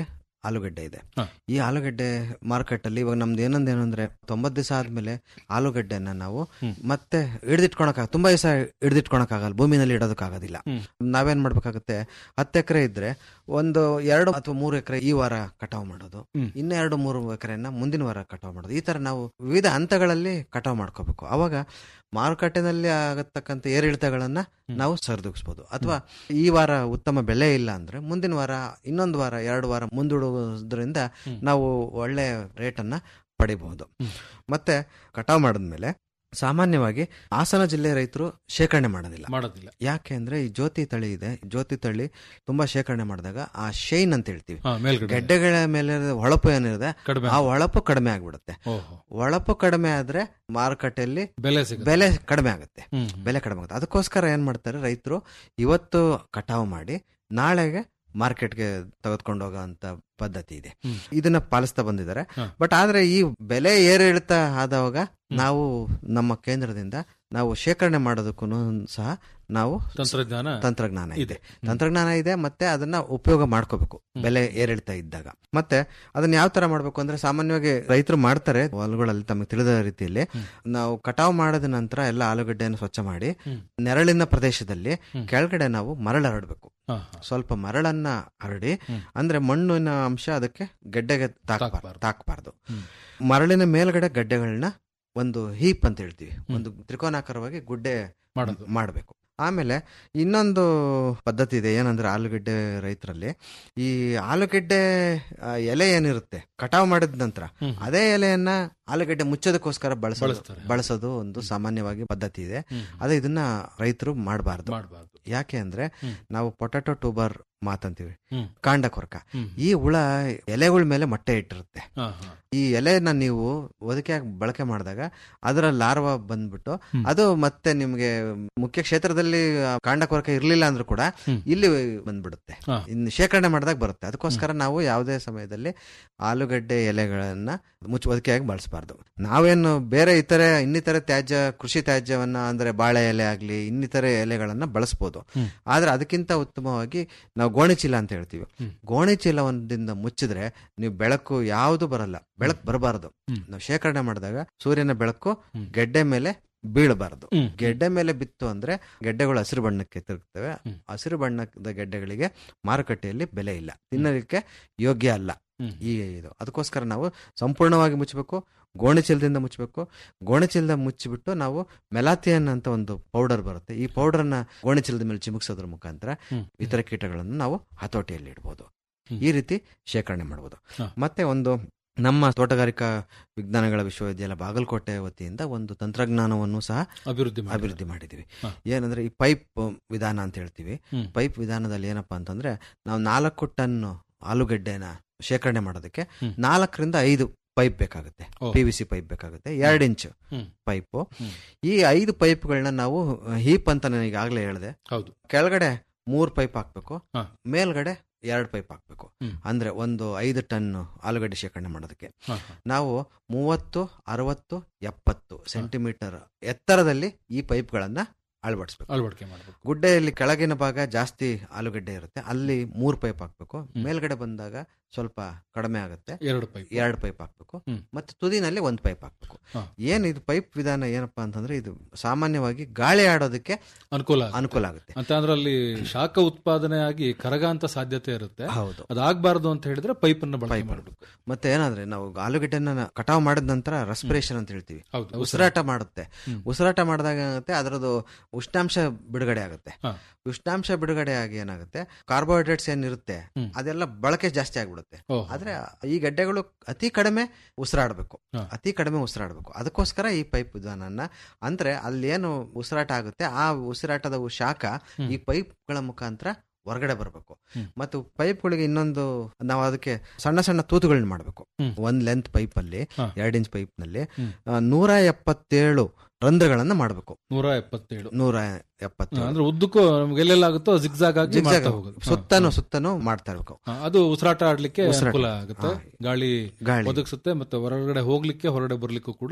ಆಲೂಗಡ್ಡೆ ಇದೆ ಹ. ಈ ಆಲೂಗಡ್ಡೆ ಮಾರ್ಕೆಟ್ ಅಲ್ಲಿ ಇವಾಗ ನಮ್ದು ಏನಂದ ಏನಂದ್ರೆ ತೊಂಬತ್ ದಿವಸ ಆದ್ಮೇಲೆ ಆಲೂಗಡ್ಡೆನ ನಾವು ಮತ್ತೆ ಹಿಡಿದಿಟ್ಕೊಳಕ್ ತುಂಬಾ ದಿವಸ ಹಿಡಿದಿಟ್ಕೊಳಕ್ಕಾಗಲ್ಲ ಭೂಮಿನಲ್ಲಿ ಇಡೋದಕ್ಕಾಗೋದಿಲ್ಲ ನಾವೇನ್ ಮಾಡ್ಬೇಕಾಗುತ್ತೆ ಹತ್ತು ಎಕರೆ ಇದ್ರೆ ಒಂದು ಎರಡು ಅಥವಾ ಮೂರು ಎಕರೆ ಈ ವಾರ ಕಟಾವು ಮಾಡೋದು ಇನ್ನ ಎರಡು ಮೂರು ಎಕರೆನ ಮುಂದಿನ ವಾರ ಕಟಾವು ಮಾಡೋದು ಈ ತರ ನಾವು ವಿವಿಧ ಹಂತಗಳಲ್ಲಿ ಕಟಾವು ಮಾಡ್ಕೋಬೇಕು ಅವಾಗ ಮಾರುಕಟ್ಟೆನಲ್ಲಿ ಆಗತಕ್ಕಂಥ ಏರಿಳಿತಗಳನ್ನ ನಾವು ಸರಿದೂಗಿಸ್ಬೋದು ಅಥವಾ ಈ ವಾರ ಉತ್ತಮ ಬೆಲೆ ಇಲ್ಲ ಅಂದ್ರೆ ಮುಂದಿನ ವಾರ ಇನ್ನೊಂದು ವಾರ ಎರಡು ವಾರ ಮುಂದೂಡುವುದರಿಂದ ನಾವು ಒಳ್ಳೆ ರೇಟನ್ನ ಪಡಿಬಹುದು ಮತ್ತೆ ಕಟಾವು ಮಾಡಿದ್ಮೇಲೆ ಸಾಮಾನ್ಯವಾಗಿ ಹಾಸನ ಜಿಲ್ಲೆ ರೈತರು ಶೇಖರಣೆ ಮಾಡೋದಿಲ್ಲ ಮಾಡೋದಿಲ್ಲ ಯಾಕೆ ಅಂದ್ರೆ ಈ ಜ್ಯೋತಿ ತಳಿ ಇದೆ ಜ್ಯೋತಿ ತಳಿ ತುಂಬಾ ಶೇಖರಣೆ ಮಾಡಿದಾಗ ಆ ಶೈನ್ ಅಂತ ಹೇಳ್ತೀವಿ ಹಾ ಮೇಲ್ಗಡೆ ಗೆಡ್ಡೆಗಳ ಮೇಲೆ ಹೊಳಪು ಏನಿದೆ ಕಡಿಮೆ ಆ ಹೊಳಪು ಕಡಿಮೆ ಆಗ್ಬಿಡುತ್ತೆ ಓಹೋ ಹೊಳಪು ಕಡಿಮೆ ಆದ್ರೆ ಮಾರುಕಟ್ಟೆಯಲ್ಲಿ ಬೆಲೆ ಸಿಗುತ್ತೆ ಬೆಲೆ ಕಡಿಮೆ ಆಗುತ್ತೆ ಹ್ಮ್ ಬೆಲೆ ಕಡಿಮೆ ಆಗುತ್ತೆ ಅದಕ್ಕೋಸ್ಕರ ಏನ್ ಮಾಡ್ತಾರೆ ರೈತರು ಇವತ್ತು ಕಟಾವು ಮಾಡಿ ನಾಳೆಗೆ ಮಾರ್ಕೆಟ್ಗೆ ತೆಗೆದುಕೊಂಡು ಹೋಗೋಂತ ಪದ್ಧತಿ ಇದೆ ಹ್ಮ್. ಇದನ್ನ ಪಾಲಿಸ್ತಾ ಬಂದಿದ್ದಾರೆ ಹ. ಬಟ್ ಆದ್ರೆ ಈ ಬೆಲೆ ಏರಿಳಿತ ಆದವಾಗ ನಾವು ನಮ್ಮ ಕೇಂದ್ರದಿಂದ ನಾವು ಶೇಖರಣೆ ಮಾಡೋದಕ್ಕೂ ಸಹ ನಾವು ತಂತ್ರಜ್ಞಾನ ತಂತ್ರಜ್ಞಾನ ಇದೆ ಇದೆ. ತಂತ್ರಜ್ಞಾನ ಇದೆ ಮತ್ತೆ ಅದನ್ನ ಉಪಯೋಗ ಮಾಡ್ಕೋಬೇಕು ಬೆಲೆ ಏರಿಳಿತ ಇದ್ದಾಗ ಮತ್ತೆ ಅದನ್ನ ಯಾವ ತರ ಮಾಡ್ಬೇಕು ಅಂದ್ರೆ ಸಾಮಾನ್ಯವಾಗಿ ರೈತರು ಮಾಡ್ತಾರೆ ಹೊಲಗಳಲ್ಲಿ ತಮಗೆ ತಿಳಿದ ರೀತಿಯಲ್ಲಿ ನಾವು ಕಟಾವು ಮಾಡಿದ ನಂತರ ಎಲ್ಲ ಆಲೂಗಡ್ಡೆಯನ್ನು ಸ್ವಚ್ಛ ಮಾಡಿ ಹ್ಮ್. ನೆರಳಿನ ಪ್ರದೇಶದಲ್ಲಿ ಕೆಳಗಡೆ ನಾವು ಮರಳು ಹರಡಬೇಕು ಹಾ, ಹಾ. ಸ್ವಲ್ಪ ಮರಳನ್ನ ಹರಡಿ ಹ್ಮ್. ಅಂದ್ರೆ ಮಣ್ಣಿನ ಅಂಶ ಅದಕ್ಕೆ ಗೆಡ್ಡೆಗೆ ತಾಕ್ಬಾರ್ದು. ತಾಕ್ಬಾರ್ದು ತಾಕ್ಬಾರ್ದು ಹ್ಮ್. ಮರಳಿನ ಮೇಲ್ಗಡೆ ಗಡ್ಡೆಗಳನ್ನ ಒಂದು ಹೀಪ್ ಅಂತ ಹೇಳ್ತೀವಿ ಒಂದು ತ್ರಿಕೋನಾಕಾರವಾಗಿ ಗುಡ್ಡೆ ಮಾಡೋದು ಮಾಡಬೇಕು ಆಮೇಲೆ ಇನ್ನೊಂದು ಪದ್ಧತಿ ಇದೆ ಏನಂದ್ರೆ ಆಲೂಗಡ್ಡೆ ರೈತರಲ್ಲಿ ಈ ಆಲೂಗಡ್ಡೆ ಆ, ಎಲೆ ಏನಿರುತ್ತೆ ಕಟಾವು ಮಾಡಿದ ನಂತರ ಹ್ಮ್. ಅದೇ ಎಲೆಯನ್ನ ಆಲೂಗಡ್ಡೆ ಮುಚ್ಚೋದಕ್ಕೋಸ್ಕರ ಬಳಸೋದು ಬಳಸ್ತಾರೆ. ಬಳಸೋದು ಒಂದು ಸಾಮಾನ್ಯವಾಗಿ ಪದ್ಧತಿ ಇದೆ ಹ್ಮ್. ಅದೇ ಇದನ್ನ ರೈತರು ಮಾಡಬಾರ್ದು ಮಾಡಬಾರ್ದು ಯಾಕೆ ಅಂದ್ರೆ ಹ್ಮ್. ನಾವು ಪೊಟ್ಯಾಟೊ ಟ್ಯೂಬರ್ ಮಾತಂತೀವಿ ಹ್ಮ್. ಕಾಂಡ ಕೊರಕ ಹ್ಮ್. ಈ ಹುಳ ಎಲೆಗಳ ಮೇಲೆ ಮೊಟ್ಟೆ ಇಟ್ಟಿರುತ್ತೆ ಹಾ, ಹಾ. ಈ ಎಲೆನ ನೀವು ಒದಕೆಯಾಗಿ ಬಳಕೆ ಮಾಡಿದಾಗ ಅದರ ಲಾರ್ವಾ ಬಂದ್ಬಿಟ್ಟು ಹ್ಮ್. ಅದು ಮತ್ತೆ ನಿಮ್ಗೆ ಮುಖ್ಯ ಕ್ಷೇತ್ರದಲ್ಲಿ ಆ ಕಾಂಡ ಕೊರಕ ಇರ್ಲಿಲ್ಲ ಅಂದ್ರೂ ಕೂಡ ಹ್ಮ್. ಇಲ್ಲಿ ಬಂದ್ಬಿಡುತ್ತೆ ಹಾ. ಇನ್ನು ಶೇಖರಣೆ ಮಾಡಿದಾಗ ಬರುತ್ತೆ ಅದಕ್ಕೋಸ್ಕರ ನಾವು ಯಾವುದೇ ಸಮಯದಲ್ಲಿ ಆಲೂಗಡ್ಡೆ ಎಲೆಗಳನ್ನ ಮುಚ್ಚ ಒದಕೆಯಾಗಿ ಬಳಸಬಾರ್ದು ನಾವೇನು ಬೇರೆ ಇತರೆ ಇನ್ನಿತರೆ ತ್ಯಾಜ್ಯ ಕೃಷಿ ತ್ಯಾಜ್ಯವನ್ನ ಅಂದ್ರೆ ಬಾಳೆ ಎಲೆ ಆಗ್ಲಿ ಇನ್ನಿತರೆ ಎಲೆಗಳನ್ನ ಬಳಸಬಹುದು ಹ್ಮ್. ಆದ್ರೆ ಅದಕ್ಕಿಂತ ಉತ್ತಮವಾಗಿ ನಾವು ಗೋಣಿಚೀಲ ಅಂತ ಹೇಳ್ತೀವಿ ಹ್ಮ್. ಗೋಣಿಚೀಲದಿಂದ ಮುಚ್ಚಿದ್ರೆ ನೀವು ಬೆಳಕು ಯಾವುದು ಬರಲ್ಲ ಬೆಳಕು ಬರಬಾರದು ಹ್ಮ್. ನಾವು ಶೇಖರಣೆ ಮಾಡಿದಾಗ ಸೂರ್ಯನ ಬೆಳಕು ಹ್ಮ್. ಗೆಡ್ಡೆ ಮೇಲೆ ಬೀಳಬಾರದು ಹ್ಮ್. ಗೆಡ್ಡೆ ಮೇಲೆ ಬಿತ್ತು ಅಂದ್ರೆ ಗೆಡ್ಡೆಗಳು ಹಸಿರು ಬಣ್ಣಕ್ಕೆ ತಿರುಗ್ತವೆ ಹ್ಮ್. ಹಸಿರು ಬಣ್ಣದ ಗೆಡ್ಡೆಗಳಿಗೆ ಮಾರುಕಟ್ಟೆಯಲ್ಲಿ ಬೆಲೆ ಇಲ್ಲ ತಿನ್ನಲಿಕ್ಕೆ ಯೋಗ್ಯ ಅಲ್ಲ ಹ್ಮ್. ಈ ಇದು ಅದಕ್ಕೋಸ್ಕರ ನಾವು ಸಂಪೂರ್ಣವಾಗಿ ಮುಚ್ಚಬೇಕು ಗೋಣಿಚೀಲದಿಂದ ಮುಚ್ಚಬೇಕು ಗೋಣಿಚೀಲದ ಮುಚ್ಚಿಬಿಟ್ಟು ನಾವು ಮೆಲಾಥಿಯನ್ ಅಂತ ಒಂದು ಪೌಡರ್ ಬರುತ್ತೆ ಈ ಪೌಡರ್ನ ಗೋಣಿಚೀಲದ ಮೇಲೆ ಚಿಮುಕ್ಸೋದ್ರ ಮುಖಾಂತರ ಹ್ಮ್. ಇತರ ಕೀಟಗಳನ್ನು ನಾವು ಹತೋಟಿಯಲ್ಲಿ ಇಡಬಹುದು ಹ್ಮ್. ಈ ರೀತಿ ಶೇಖರಣೆ ಮಾಡಬಹುದು ಹಾ. ಮತ್ತೆ ಒಂದು ನಮ್ಮ ತೋಟಗಾರಿಕಾ ವಿಜ್ಞಾನಗಳ ವಿಶ್ವವಿದ್ಯಾಲಯ ಬಾಗಲಕೋಟೆ ವತಿಯಿಂದ ಒಂದು ತಂತ್ರಜ್ಞಾನವನ್ನು ಸಹ ಅಭಿವೃದ್ಧಿ ಮಾಡಿ ಅಭಿವೃದ್ಧಿ ಮಾಡಿದೀವಿ ಹಾ. ಏನಂದ್ರೆ ಈ ಪೈಪ್ ವಿಧಾನ ಅಂತ ಹೇಳ್ತೀವಿ ಹ್ಮ್. ಪೈಪ್ ವಿಧಾನದಲ್ಲಿ ಏನಪ್ಪಾ ಅಂತಂದ್ರೆ ನಾವು ನಾಲ್ಕು ಟನ್ ಆಲೂಗಡ್ಡೆನ ಶೇಖರಣೆ ಮಾಡೋದಕ್ಕೆ ಹ್ಮ್. ನಾಲ್ಕರಿಂದ ಐದು ಪೈಪ್ ಬೇಕಾಗುತ್ತೆ ಓ. ಪಿ ವಿ ಸಿ ಪೈಪ್ ಬೇಕಾಗುತ್ತೆ ಎರಡು ಇಂಚ್ ಹ್ಮ್. ಪೈಪು ಹ್ಮ್. ಈ ಐದು ಪೈಪ್ಗಳನ್ನ ನಾವು ಹೀಪ್ ಅಂತ ನಾನು ಈಗಾಗಲೇ ಹೇಳಿದೆ ಹೌದು ಕೆಳಗಡೆ ಮೂರ್ ಪೈಪ್ ಹಾಕ್ಬೇಕು ಹಾ. ಮೇಲ್ಗಡೆ ಎರಡು ಪೈಪ್ ಹಾಕ್ಬೇಕು ಹ್ಮ್. ಅಂದ್ರೆ ಒಂದು ಐದು ಟನ್ ಆಲೂಗಡ್ಡೆ ಶೇಖರಣೆ ಮಾಡೋದಕ್ಕೆ ಹಾ, ಹಾ. ನಾವು ಮೂವತ್ತು ಅರವತ್ತು ಎಪ್ಪತ್ತು ಸೆಂಟಿಮೀಟರ್ ಎತ್ತರದಲ್ಲಿ ಈ ಪೈಪ್ಗಳನ್ನ ಅಳವಡಿಸ್ಬೇಕು ಅಳವಡಿಕೆ ಮಾಡಬೇಕು ಗುಡ್ಡೆಯಲ್ಲಿ ಕೆಳಗಿನ ಭಾಗ ಜಾಸ್ತಿ ಆಲೂಗಡ್ಡೆ ಇರುತ್ತೆ ಅಲ್ಲಿ ಮೂರ್ ಪೈಪ್ ಹಾಕ್ಬೇಕು ಮೇಲ್ಗಡೆ ಬಂದಾಗ ಸ್ವಲ್ಪ ಕಡಿಮೆ ಆಗುತ್ತೆ ಎರಡು ಪೈಪ್ ಎರಡು ಪೈಪ್ ಹಾಕ್ಬೇಕು ಹ್ಮ್. ಮತ್ತೆ ತುದಿನಲ್ಲಿ ಒಂದು ಪೈಪ್ ಹಾಕ್ಬೇಕು ಹಾ. ಏನ್ ಇದು ಪೈಪ್ ವಿಧಾನ ಏನಪ್ಪಾ ಅಂತಂದ್ರೆ ಇದು ಸಾಮಾನ್ಯವಾಗಿ ಗಾಳಿ ಆಡೋದಕ್ಕೆ ಅನುಕೂಲ ಆಗುತ್ತೆ. ಅನುಕೂಲ ಆಗುತ್ತೆ ಅಂತ ಅಂದ್ರೆ ಅಲ್ಲಿ ಶಾಖ ಉತ್ಪಾದನೆ ಆಗಿ ಕರಗಾಂತ ಸಾಧ್ಯತೆ ಇರುತ್ತೆ ಹೌದು ಅದಾಗಬಾರ್ದು ಅಂತ ಹೇಳಿದ್ರೆ ಪೈಪ್ ಅನ್ನು ಬಳಕೆ ಪೈಪ್ ಮಾಡಬೇಕು ಮತ್ತೆ ಏನಾದ್ರೆ ನಾವು ಆಲೂಗಡ್ಡೆನ ಕಟಾವ್ ಮಾಡಿದ ನಂತರ ರೆಸ್ಪಿರೇಷನ್ ಅಂತ ಹೇಳ್ತೀವಿ ಹೌದು ಉಸಿರಾಟ ಮಾಡುತ್ತೆ ಹ್ಮ್. ಉಸಿರಾಟ ಮಾಡಿದಾಗ ಏನಾಗುತ್ತೆ ಅದರದ್ದು ಉಷ್ಣಾಂಶ ಬಿಡುಗಡೆ ಆಗುತ್ತೆ ಹಾ. ಉಷ್ಣಾಂಶ ಬಿಡುಗಡೆ ಆಗಿ ಏನಾಗುತ್ತೆ ಕಾರ್ಬೋಹೈಡ್ರೇಟ್ಸ್ ಏನಿರುತ್ತೆ ಹ್ಮ್. ಅದೆಲ್ಲ ಬಳಕೆ ಜಾಸ್ತಿ ಆಗ್ಬಿಡುತ್ತೆ ಓಹೋ. ಆದ್ರೆ ಈ ಗಡ್ಡೆಗಳು ಅತಿ ಕಡಿಮೆ ಉಸಿರಾಡಬೇಕು ಹಾ. ಅತಿ ಕಡಿಮೆ ಉಸಿರಾಡಬೇಕು ಅದಕ್ಕೋಸ್ಕರ ಈ ಪೈಪ್ ವಿಧಾನನ ಅಂದ್ರೆ ಅಲ್ಲಿ ಏನು ಉಸಿರಾಟ ಆಗುತ್ತೆ ಆ ಉಸಿರಾಟದ ಶಾಖ ಈ ಪೈಪ್ಗಳ ಮುಖಾಂತರ ಹೊರಗಡೆ ಬರಬೇಕು ಹ್ಮ್. ಮತ್ತು ಪೈಪ್ಗಳಿಗೆ ಇನ್ನೊಂದು ನಾವು ಅದಕ್ಕೆ ಸಣ್ಣ ಸಣ್ಣ ತೂತುಗಳನ್ನ ಮಾಡಬೇಕು ಹ್ಮ್. ಒಂದ್ ಲೆಂತ್ ಪೈಪ್ ಅಲ್ಲಿ ಹಾ. ಎರಡ್ ಇಂಚ್ ಪೈಪ್ ನಲ್ಲಿ ಹ್ಮ್. ಆ, ನೂರ ಎಪ್ಪತ್ತೇಳು ರಂಧ್ರಗಳನ್ನ ಮಾಡಬೇಕು ನೂರ ಎಪ್ಪತ್ತೇಳು ನೂರ ಎಪ್ಪತ್ತೇಳು ಅಂದ್ರೆ ಉದ್ದಕ್ಕೂ ನಮ್ಗೆ ಎಲ್ಲೆಲ್ಲಾಗುತ್ತೋ ಜಿಗ್ಜಾಗ್ ಆಗಿ Zigzag ಮಾಡ್ತಾ ಹೋಗೋದು ಹಾ, ಸುತ್ತನೂ ಹಾ. ಸುತ್ತನೂ ಮಾಡ್ತಾ ಇರ್ಬೇಕು ಹಾ, ಅದು ಉಸಿರಾಟ ಆಡ್ಲಿಕ್ಕೆ ಉಸಿರಾಟ. ಅನುಕೂಲ ಆಗುತ್ತೆ ಹಾ. ಗಾಳಿ ಗಾಳಿ ಒದಗಿಸುತ್ತೆ ಮತ್ತೆ ಹೊರಗಡೆ ಹೋಗ್ಲಿಕ್ಕೆ ಹೊರಗಡೆ ಬರ್ಲಿಕ್ಕೂ ಕೂಡ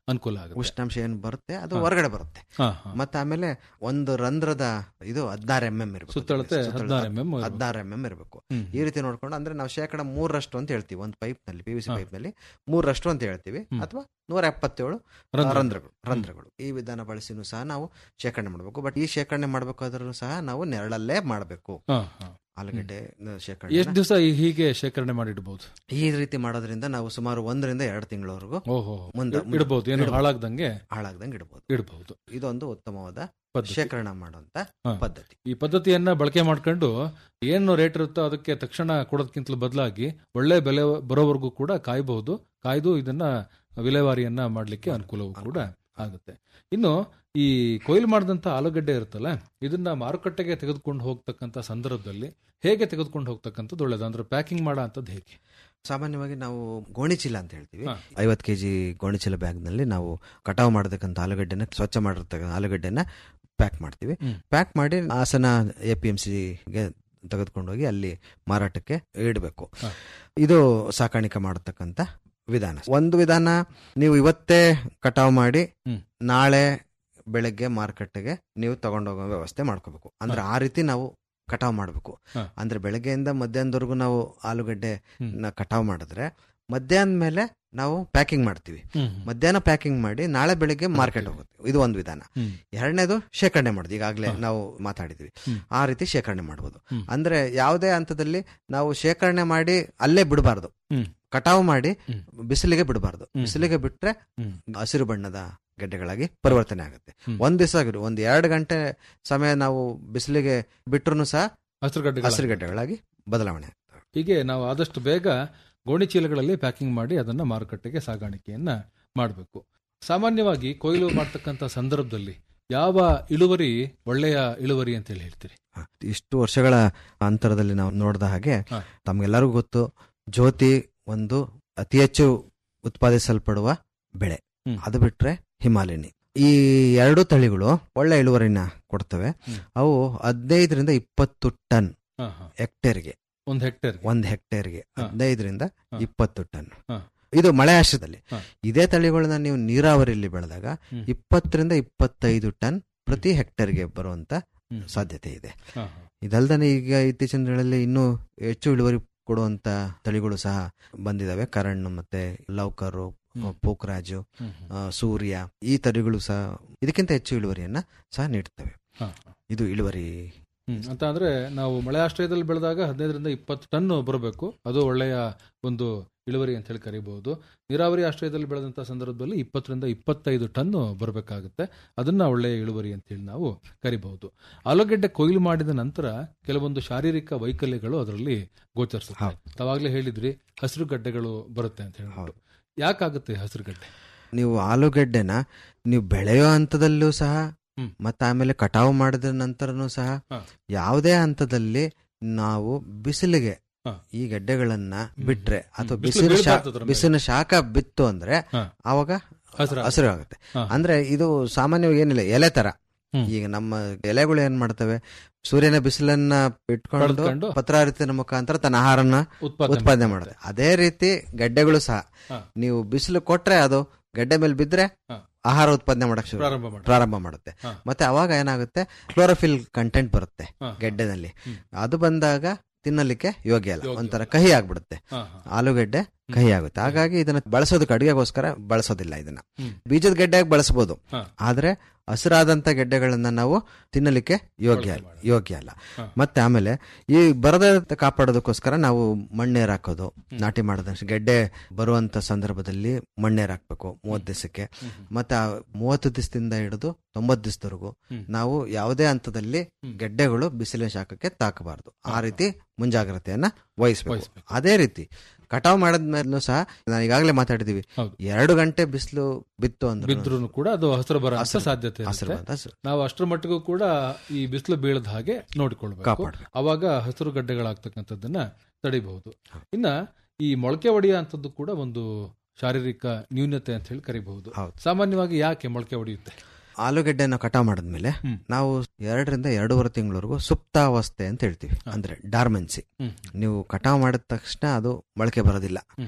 ಅನುಕೂಲ ಆಗುತ್ತೆ ಉಷ್ಣಾಂಶ ಏನು ಬರುತ್ತೆ ಅದು ಹಾ. ಹೊರಗಡೆ ಬರುತ್ತೆ ಹಾ, ಹಾ. ಮತ್ತೆ ಆಮೇಲೆ ಒಂದು ರಂಧ್ರದ ಇದು ಹದಿನಾರು ಎಂ ಎಂ ಇರಬೇಕು ಸುತ್ತಳತೆ ಹದಿನಾರು ಎಂ ಎಂ ಹದಿನಾರು ಎಂ ಎಂ ಇರಬೇಕು ಹ್ಮ್. ಈ ರೀತಿ ನೋಡ್ಕೊಂಡು ಅಂದ್ರೆ ನಾವು ಶೇಕಡ ಮೂರರಷ್ಟು ಅಂತ ಹೇಳ್ತೀವಿ ಒಂದು ಪೈಪ್ ನಲ್ಲಿ ಪಿ ವಿ ಸಿ ಹಾ. ಪೈಪ್ ನಲ್ಲಿ ಮೂರರಷ್ಟು ಅಂತ ಹೇಳ್ತೀವಿ ಹ್ಮ್. ಅಥವಾ ನೂರ ಎಪ್ಪತ್ತೇಳು ರಂಧ್ರ. ರಂಧ್ರಗಳು ರಂಧ್ರಗಳು ಈ ವಿಧಾನ ಬಳಸಿನೂ ಸಹ ನಾವು ಶೇಖರಣೆ ಮಾಡಬೇಕು ಬಟ್ ಈ ಶೇಖರಣೆ ಮಾಡಬೇಕಾದ್ರೂ ಸಹ ನಾವು ನೆರಳಲ್ಲೇ ಮಾಡಬೇಕು ಹಾ, ಹಾ. ಆಲೂಗಡ್ಡೆ ಎಷ್ಟು ಶೇಖರಣೆ ದಿವಸ ಹೀಗೆ ಶೇಖರಣೆ ಮಾಡಿಡಬಹುದು ಈ ರೀತಿ ಮಾಡೋದ್ರಿಂದ ನಾವು ಸುಮಾರು ಒಂದರಿಂದ ಎರಡು ತಿಂಗಳವರೆಗೂ ಓಹೋ ಮುಂದೆ- ಇಡ್- ಇಡ್ಬೋದು ಏನು ಇಡ್ಬೋದು. ಹಾಳಾಗ್ದಂಗೆ ಹಾಳಾಗ್ದಂಗೆ ಇಡಬಹುದು ಇಡಬಹುದು ಇದೊಂದು ಉತ್ತಮವಾದ ಪದ್ಧತಿ ಶೇಖರಣೆ ಮಾಡುವಂತ ಹಾ. ಪದ್ಧತಿ ಈ ಪದ್ಧತಿಯನ್ನ ಬಳಕೆ ಮಾಡ್ಕೊಂಡು ಏನು ರೇಟ್ ಇರುತ್ತೋ ಅದಕ್ಕೆ ತಕ್ಷಣ ಕೊಡೋದಕ್ಕಿಂತಲೂ ಬದಲಾಗಿ ಒಳ್ಳೆ ಬೆಲೆ ಬರೋವರೆಗೂ ಕೂಡ ಕಾಯಬಹುದು ಕಾಯ್ದು ಇದನ್ನ ವಿಲೇವಾರಿಯನ್ನ ಮಾಡ್ಲಿಕ್ಕೆ ಅನುಕೂಲವೂ ಕೂಡ ಆಗುತ್ತೆ ಇನ್ನು ಈ ಕೊಯ್ಲು ಮಾಡಿದಂತ ಆಲೂಗಡ್ಡೆ ಇರುತ್ತಲ್ಲ ಇದನ್ನ ಮಾರುಕಟ್ಟೆಗೆ ತೆಗೆದುಕೊಂಡು ಹೋಗ್ತಕ್ಕಂತ ಸಂದರ್ಭದಲ್ಲಿ ಹೇಗೆ ತೆಗೆದುಕೊಂಡು ಹೋಗ್ತಕ್ಕಂಥದ್ದು ಒಳ್ಳೇದು ಅಂದ್ರೆ ಪ್ಯಾಕಿಂಗ್ ಮಾಡೋ ಅಂತದ್ದು ಹೇಗೆ ಸಾಮಾನ್ಯವಾಗಿ ನಾವು ಗೋಣಿಚೀಲ ಅಂತ ಹೇಳ್ತೀವಿ ಹಾ. ಐವತ್ತು ಕೆಜಿ ಗೋಣಿಚೀಲ ಬ್ಯಾಗ್ ನಲ್ಲಿ ನಾವು ಕಟಾವು ಮಾಡತಕ್ಕಂಥ ಆಲೂಗಡ್ಡೆನ ಸ್ವಚ್ಛ ಮಾಡಿರ್ತಕ್ಕಂಥ ಆಲೂಗಡ್ಡೆನ ಪ್ಯಾಕ್ ಮಾಡ್ತೀವಿ ಹ್ಮ್. ಪ್ಯಾಕ್ ಮಾಡಿ ಹಾಸನ ಎ ಪಿ ಎಂ ಸಿಗೆ ತೆಗೆದುಕೊಂಡೋಗಿ ಅಲ್ಲಿ ಮಾರಾಟಕ್ಕೆ ಇಡಬೇಕು ಹಾ. ಇದು ಸಾಕಾಣಿಕೆ ಮಾಡತಕ್ಕಂಥ ವಿಧಾನ ಒಂದು ವಿಧಾನ ನೀವು ಇವತ್ತೇ ಕಟಾವು ಮಾಡಿ ಹ್ಮ್. ನಾಳೆ ಬೆಳಗ್ಗೆ ಮಾರುಕಟ್ಟೆಗೆ ನೀವು ತಗೊಂಡೋಗೋ ವ್ಯವಸ್ಥೆ ಮಾಡ್ಕೋಬೇಕು ಅಂದ್ರೆ ಆ ರೀತಿ ನಾವು ಕಟಾವು ಮಾಡಬೇಕು ಹಾ. ಅಂದ್ರೆ ಬೆಳಗ್ಗೆಯಿಂದ ಮಧ್ಯಾಹ್ನದವರೆಗೂ ನಾವು ಆಲೂಗಡ್ಡೆ ಹ್ಮ್. ನ ಕಟಾವು ಮಾಡಿದ್ರೆ ಮಧ್ಯಾಹ್ನ ಮೇಲೆ ನಾವು ಪ್ಯಾಕಿಂಗ್ ಮಾಡ್ತೀವಿ ಮಧ್ಯಾಹ್ನ ಪ್ಯಾಕಿಂಗ್ ಮಾಡಿ ನಾಳೆ ಬೆಳಿಗ್ಗೆ ಮಾರ್ಕೆಟ್ ಹೋಗುತ್ತೆ ಇದು ಒಂದು ವಿಧಾನ ಹ್ಮ್. ಎರಡನೇದು ಶೇಖರಣೆ ಮಾಡೋದು ಈಗಾಗಲೇ ಹಾ. ನಾವು ಮಾತಾಡಿದ್ವಿ ಹ್ಮ್. ಆ ರೀತಿ ಶೇಖರಣೆ ಮಾಡ್ಬೋದು ಹ್ಮ್. ಅಂದ್ರೆ ಯಾವುದೇ ಹಂತದಲ್ಲಿ ನಾವು ಶೇಖರಣೆ ಮಾಡಿ ಅಲ್ಲೇ ಬಿಡಬಾರ್ದು ಹ್ಮ್. ಕಟಾವು ಮಾಡಿ ಹ್ಮ್. ಬಿಸಿಲಿಗೆ ಬಿಡಬಾರ್ದು ಹ್ಮ್. ಬಿಸಿಲಿಗೆ ಬಿಟ್ರೆ ಹ್ಮ್. ಹಸಿರು ಬಣ್ಣದ ಗೆಡ್ಡೆಗಳಾಗಿ ಪರಿವರ್ತನೆ ಆಗುತ್ತೆ ಹ್ಮ್. ಒಂದ್ ದಿವಸ ಆಗಿರು ಒಂದ್ ಎರಡು ಗಂಟೆ ಸಮಯ ನಾವು ಬಿಸಿಲಿಗೆ ಬಿಟ್ರು ಸಹ ಹಸಿರುಗಡ್ಡೆ ಹಸಿರು ಗೆಡ್ಡೆಗಳಾಗಿ ಬದಲಾವಣೆ ಆಗ್ತವೆ ಹೀಗೆ ನಾವು ಆದಷ್ಟು ಬೇಗ ಗೋಣಿ ಚೀಲಗಳಲ್ಲಿ ಪ್ಯಾಕಿಂಗ್ ಮಾಡಿ ಅದನ್ನ ಮಾರುಕಟ್ಟೆಗೆ ಸಾಗಾಣಿಕೆಯನ್ನ ಮಾಡಬೇಕು ಸಾಮಾನ್ಯವಾಗಿ ಕೊಯ್ಲು ಮಾಡ್ತಕ್ಕಂಥ ಸಂದರ್ಭದಲ್ಲಿ ಯಾವ ಇಳುವರಿ ಒಳ್ಳೆಯ ಇಳುವರಿ ಅಂತ ಹೇಳಿ ಹೇಳ್ತೀರಿ ಹ. ಇಷ್ಟು ವರ್ಷಗಳ ಅಂತರದಲ್ಲಿ ನಾವು ನೋಡಿದ ಹಾಗೆ ಹ. ತಮ್ಗೆಲ್ಲರಿಗೂ ಗೊತ್ತು ಜ್ಯೋತಿ ಒಂದು ಅತಿ ಹೆಚ್ಚು ಉತ್ಪಾದಿಸಲ್ಪಡುವ ಬೆಳೆ ಹ್ಮ್. ಅದು ಬಿಟ್ರೆ ಹಿಮಾಲಯನಿ ಈ ಎರಡು ತಳಿಗಳು ಒಳ್ಳೆ ಇಳುವರಿನ ಕೊಡ್ತವೆ ಹ್ಮ್. ಅವು ಹದಿನೈದರಿಂದ ಇಪ್ಪತ್ತು ಟನ್ ಹಾ, ಹಾ. ಹೆಕ್ಟೇರ್ಗೆ ಒಂದ್ ಹೆಕ್ಟೇರ್ ಒಂದ್ ಹೆಕ್ಟೇರ್ಗೆ ಹ. ಹದಿನೈದರಿಂದ ಹ. ಇಪ್ಪತ್ತು ಟನ್ ಹ. ಇದು ಮಳೆ ಆಶ್ರಯದಲ್ಲಿ ಹ. ಇದೇ ತಳಿಗಳನ್ನ ನೀವು ನೀರಾವರಿಯಲ್ಲಿ ಬೆಳೆದಾಗ ಹ್ಮ್. ಇಪ್ಪತ್ತರಿಂದ ಇಪ್ಪತ್ತೈದು ಟನ್ ಪ್ರತಿ ಹೆಕ್ಟೇರ್ಗೆ ಬರುವಂತ ಹ್ಮ್. ಸಾಧ್ಯತೆ ಇದೆ ಹಾ, ಹಾ. ಇದಲ್ದನೆ ಈಗ ಇತ್ತೀಚಿನ ದಿನಗಳಲ್ಲಿ ಇನ್ನೂ ಹೆಚ್ಚು ಇಳುವರಿ ಕೊಡುವಂತ ತಳಿಗಳು ಸಹ ಬಂದಿದಾವೆ ಕರಣ್ ಮತ್ತೆ ಲೌಕರು ಹ್ಮ್. ಪೋಕ್ರಾಜು ಹ್ಮ್, ಹ್ಮ್. ಆ, ಸೂರ್ಯ ಈ ತಳಿಗಳು ಸಹ ಇದಕ್ಕಿಂತ ಹೆಚ್ಚು ಇಳುವರಿಯನ್ನ ಸಹ ನೀಡುತ್ತವೆ ಹಾ, ಹಾ. ಇದು ಇಳುವರಿ ಹ್ಮ್. ಅಂತ ಅಂದ್ರೆ ನಾವು ಮಳೆ ಆಶ್ರಯದಲ್ಲಿ ಬೆಳೆದಾಗ ಹದಿನೈದರಿಂದ ಇಪ್ಪತ್ತು ಟನ್ ಬರಬೇಕು ಅದು ಒಳ್ಳೆಯ ಒಂದು ಇಳುವರಿ ಅಂತ ಹೇಳಿ ಕರಿಬಹುದು ನೀರಾವರಿ ಆಶ್ರಯದಲ್ಲಿ ಬೆಳೆದಂತ ಸಂದರ್ಭದಲ್ಲಿ ಇಪ್ಪತ್ತರಿಂದ ಇಪ್ಪತ್ತೈದು ಟನ್ ಬರಬೇಕಾಗುತ್ತೆ ಅದನ್ನ ಒಳ್ಳೆಯ ಇಳುವರಿ ಅಂತ ಹೇಳಿ ನಾವು ಕರಿಬಹುದು ಆಲೂಗೆಡ್ಡೆ ಕೊಯ್ಲು ಮಾಡಿದ ನಂತರ ಕೆಲವೊಂದು ಶಾರೀರಿಕ ವೈಕಲ್ಯಗಳು ಅದರಲ್ಲಿ ಗೋಚರಿಸುತ್ತೆ ಹೌದು. ತಾವಾಗ್ಲೇ ಹೇಳಿದ್ರಿ ಹಸಿರು ಗಡ್ಡೆಗಳು ಬರುತ್ತೆ ಅಂತ ಹೇಳಿ ಹೌದು. ಯಾಕಾಗುತ್ತೆ ಹಸಿರು ಗಡ್ಡೆ ನೀವು ಆಲೂಗೆಡ್ಡೆನ ನೀವು ಬೆಳೆಯೋ ಹಂತದಲ್ಲೂ ಸಹ ಹ್ಮ್. ಮತ್ತೆ ಆಮೇಲೆ ಕಟಾವು ಮಾಡಿದ ನಂತರನೂ ಸಹ ಹಾ. ಯಾವುದೇ ಹಂತದಲ್ಲಿ ನಾವು ಬಿಸಿಲಿಗೆ ಹಾ. ಈ ಗೆಡ್ಡೆಗಳನ್ನ ಬಿಟ್ರೆ ಅಥವಾ ಬಿಸಿಲು ಬಿಸಿಲು ಬೀಳ್ತಾ ಶಾ- ಇರ್ತದೆ ಅದ್ರ ಮೇಲೆ. ಬಿಸಿಲಿನ ಶಾಖ ಬಿತ್ತು ಅಂದ್ರೆ ಹಾ. ಆವಾಗ ಹಸಿರು ಹಸಿರು ಆಗುತ್ತೆ ಹಾ. ಅಂದ್ರೆ ಇದು ಸಾಮಾನ್ಯವಾಗಿ ಏನಿಲ್ಲ ಎಲೆ ತರ ಹ್ಮ್. ಈಗ ನಮ್ಮ ಎಲೆಗಳು ಏನ್ ಮಾಡ್ತವೆ ಸೂರ್ಯನ ಬಿಸಿಲನ್ನ ಇಟ್ಕೊಂಡು ಪಡೆದುಕೊಂಡು ಪತ್ರಾರಿತಿನ ಮುಖಾಂತರ ತನ್ನ ಆಹಾರನ ಉತ್ಪಾದನೆ ಉತ್ಪಾದನೆ ಮಾಡುತ್ತೆ ಅದೇ ರೀತಿ ಗಡ್ಡೆಗಳು ಸಹ ಹಾ. ನೀವು ಬಿಸಿಲು ಕೊಟ್ರೆ ಅದು ಗಡ್ಡೆ ಮೇಲೆ ಬಿದ್ರೆ ಹಾ. ಆಹಾರ ಉತ್ಪಾದನೆ ಮಾಡಕ್ ಶುರು ಪ್ರಾರಂಭ ಮಾಡಿ ಪ್ರಾರಂಭ ಮಾಡುತ್ತೆ ಹಾ. ಮತ್ತೆ ಅವಾಗ ಏನಾಗುತ್ತೆ ಕ್ಲೋರೋಫಿಲ್ ಕಂಟೆಂಟ್ ಬರುತ್ತೆ ಹಾ. ಗೆಡ್ಡೆನಲ್ಲಿ ಹ್ಮ್. ಅದು ಬಂದಾಗ ತಿನ್ನಲಿಕ್ಕೆ ಯೋಗ್ಯ ಅಲ್ಲ ಯೋಗ್ಯ ಒಂಥರ ಅಲ್ಲ. ಕಹಿ ಆಗ್ಬಿಡುತ್ತೆ ಹಾ, ಹಾ. ಆಲೂಗೆಡ್ಡೆ ಕಹಿ ಆಗುತ್ತೆ ಹಾಗಾಗಿ ಇದನ್ನ ಬಳಸೋದಕ್ಕೆ ಅಡುಗೆಗೋಸ್ಕರ ಬಳಸೋದಿಲ್ಲ ಇದನ್ನ ಹ್ಮ್. ಬೀಜದ ಗೆಡ್ಡೆಯಾಗಿ ಬಳಸಬಹುದು ಹಾ. ಆದ್ರೆ ಹಸಿರಾದಂತ ಗೆಡ್ಡೆಗಳನ್ನ ನಾವು ತಿನ್ನಲಿಕ್ಕೆ ಯೋಗ್ಯ ಬಳಕೆ ಅಲ್ಲ ಮಾಡಲ್ಲ. ಯೋಗ್ಯ ಅಲ್ಲ ಹಾ. ಮತ್ತೆ ಆಮೇಲೆ ಈ ಬರದ ಕಾಪಾಡೋದಕ್ಕೋಸ್ಕರ ನಾವು ಮಣ್ಣೇರ್ ಹಾಕೋದು ನಾಟಿ ಮಾಡಿದ ಗೆಡ್ಡೆ ಬರುವಂತ ಸಂದರ್ಭದಲ್ಲಿ ಮಣ್ಣೇರ್ ಹಾಕ್ಬೇಕು ಮೂವತ್ ದಿವಸಕ್ಕೆ ಹ್ಮ್, ಹ್ಮ್. ಮತ್ತೆ ಆ ಮೂವತ್ತು ದಿವಸದಿಂದ ಹಿಡಿದು ತೊಂಬತ್ತು ದಿವಸದವರೆಗೂ ಹ್ಮ್. ನಾವು ಯಾವುದೇ ಹಂತದಲ್ಲಿ ಹ್ಮ್. ಗೆಡ್ಡೆಗಳು ಬಿಸಿಲಿನ ಶಾಖಕ್ಕೆ ತಾಕಬಾರದು ಆ ರೀತಿ ಮುಂಜಾಗ್ರತೆಯನ್ನ ವಹಿಸಬೇಕು ವಹಿಸ್ಬೇಕು. ಅದೇ ರೀತಿ ಕಟಾವ್ ಮಾಡಿದ್ಮೇಲೂ ಸಹ ನಾನು ಈಗಾಗಲೇ ಮಾತಾಡಿದೀವಿ ಹೌದು. ಎರಡು ಗಂಟೆ ಬಿಸಿಲು ಬಿತ್ತು ಅಂದ್ರೆ ಬಿದ್ರು ಕೂಡ ಅದು ಹಸಿರು ಬರೋ ಹಸಿರು- ಸಾಧ್ಯತೆ ಹಸಿರು ಇರುತ್ತೆ ಬಂದ ಹಸಿರು. ನಾವು ಅಷ್ಟರ ಮಟ್ಟಿಗೂ ಕೂಡ ಈ ಬಿಸಿಲು ಬೀಳದ ಹಾಗೆ ನೋಡಿಕೊಳ್ಬೇಕು ಕಾಪಾಡ್ಬೇಕು. ಅವಾಗ ಹಸಿರು ಗಡ್ಡೆಗಳಾಗ್ತಕ್ಕಂಥದ್ದನ್ನ ತಡಿಬಹುದು ಇನ್ನ ಈ ಮೊಳಕೆ ಹೊಡೆಯ ಅಂತದ್ದು ಕೂಡ ಒಂದು ಶಾರೀರಿಕ ನ್ಯೂನ್ಯತೆ ಅಂತ ಹೇಳಿ ಕರಿಬಹುದು ಹೌದು. ಸಾಮಾನ್ಯವಾಗಿ ಯಾಕೆ ಮೊಳಕೆ ಹೊಡೆಯುತ್ತೆ ಆಲೂಗೆಡ್ಡೆನ ಕಟಾವ್ ಮಾಡಿದ್ಮೇಲೆ ಹ್ಮ್. ನಾವು ಎರಡರಿಂದ ಎರಡೂವರೆ ತಿಂಗಳವರೆಗೂ ಸುಪ್ತಾವಸ್ಥೆ ಅಂತ ಹೇಳ್ತೀವಿ ಹಾ. ಅಂದ್ರೆ ಡಾರ್ಮೆನ್ಸಿ ಹ್ಮ್. ನೀವು ಕಟಾವ್ ಮಾಡಿದ ತಕ್ಷಣ ಅದು ಮೊಳಕೆ ಬರೋದಿಲ್ಲ ಹ್ಮ್.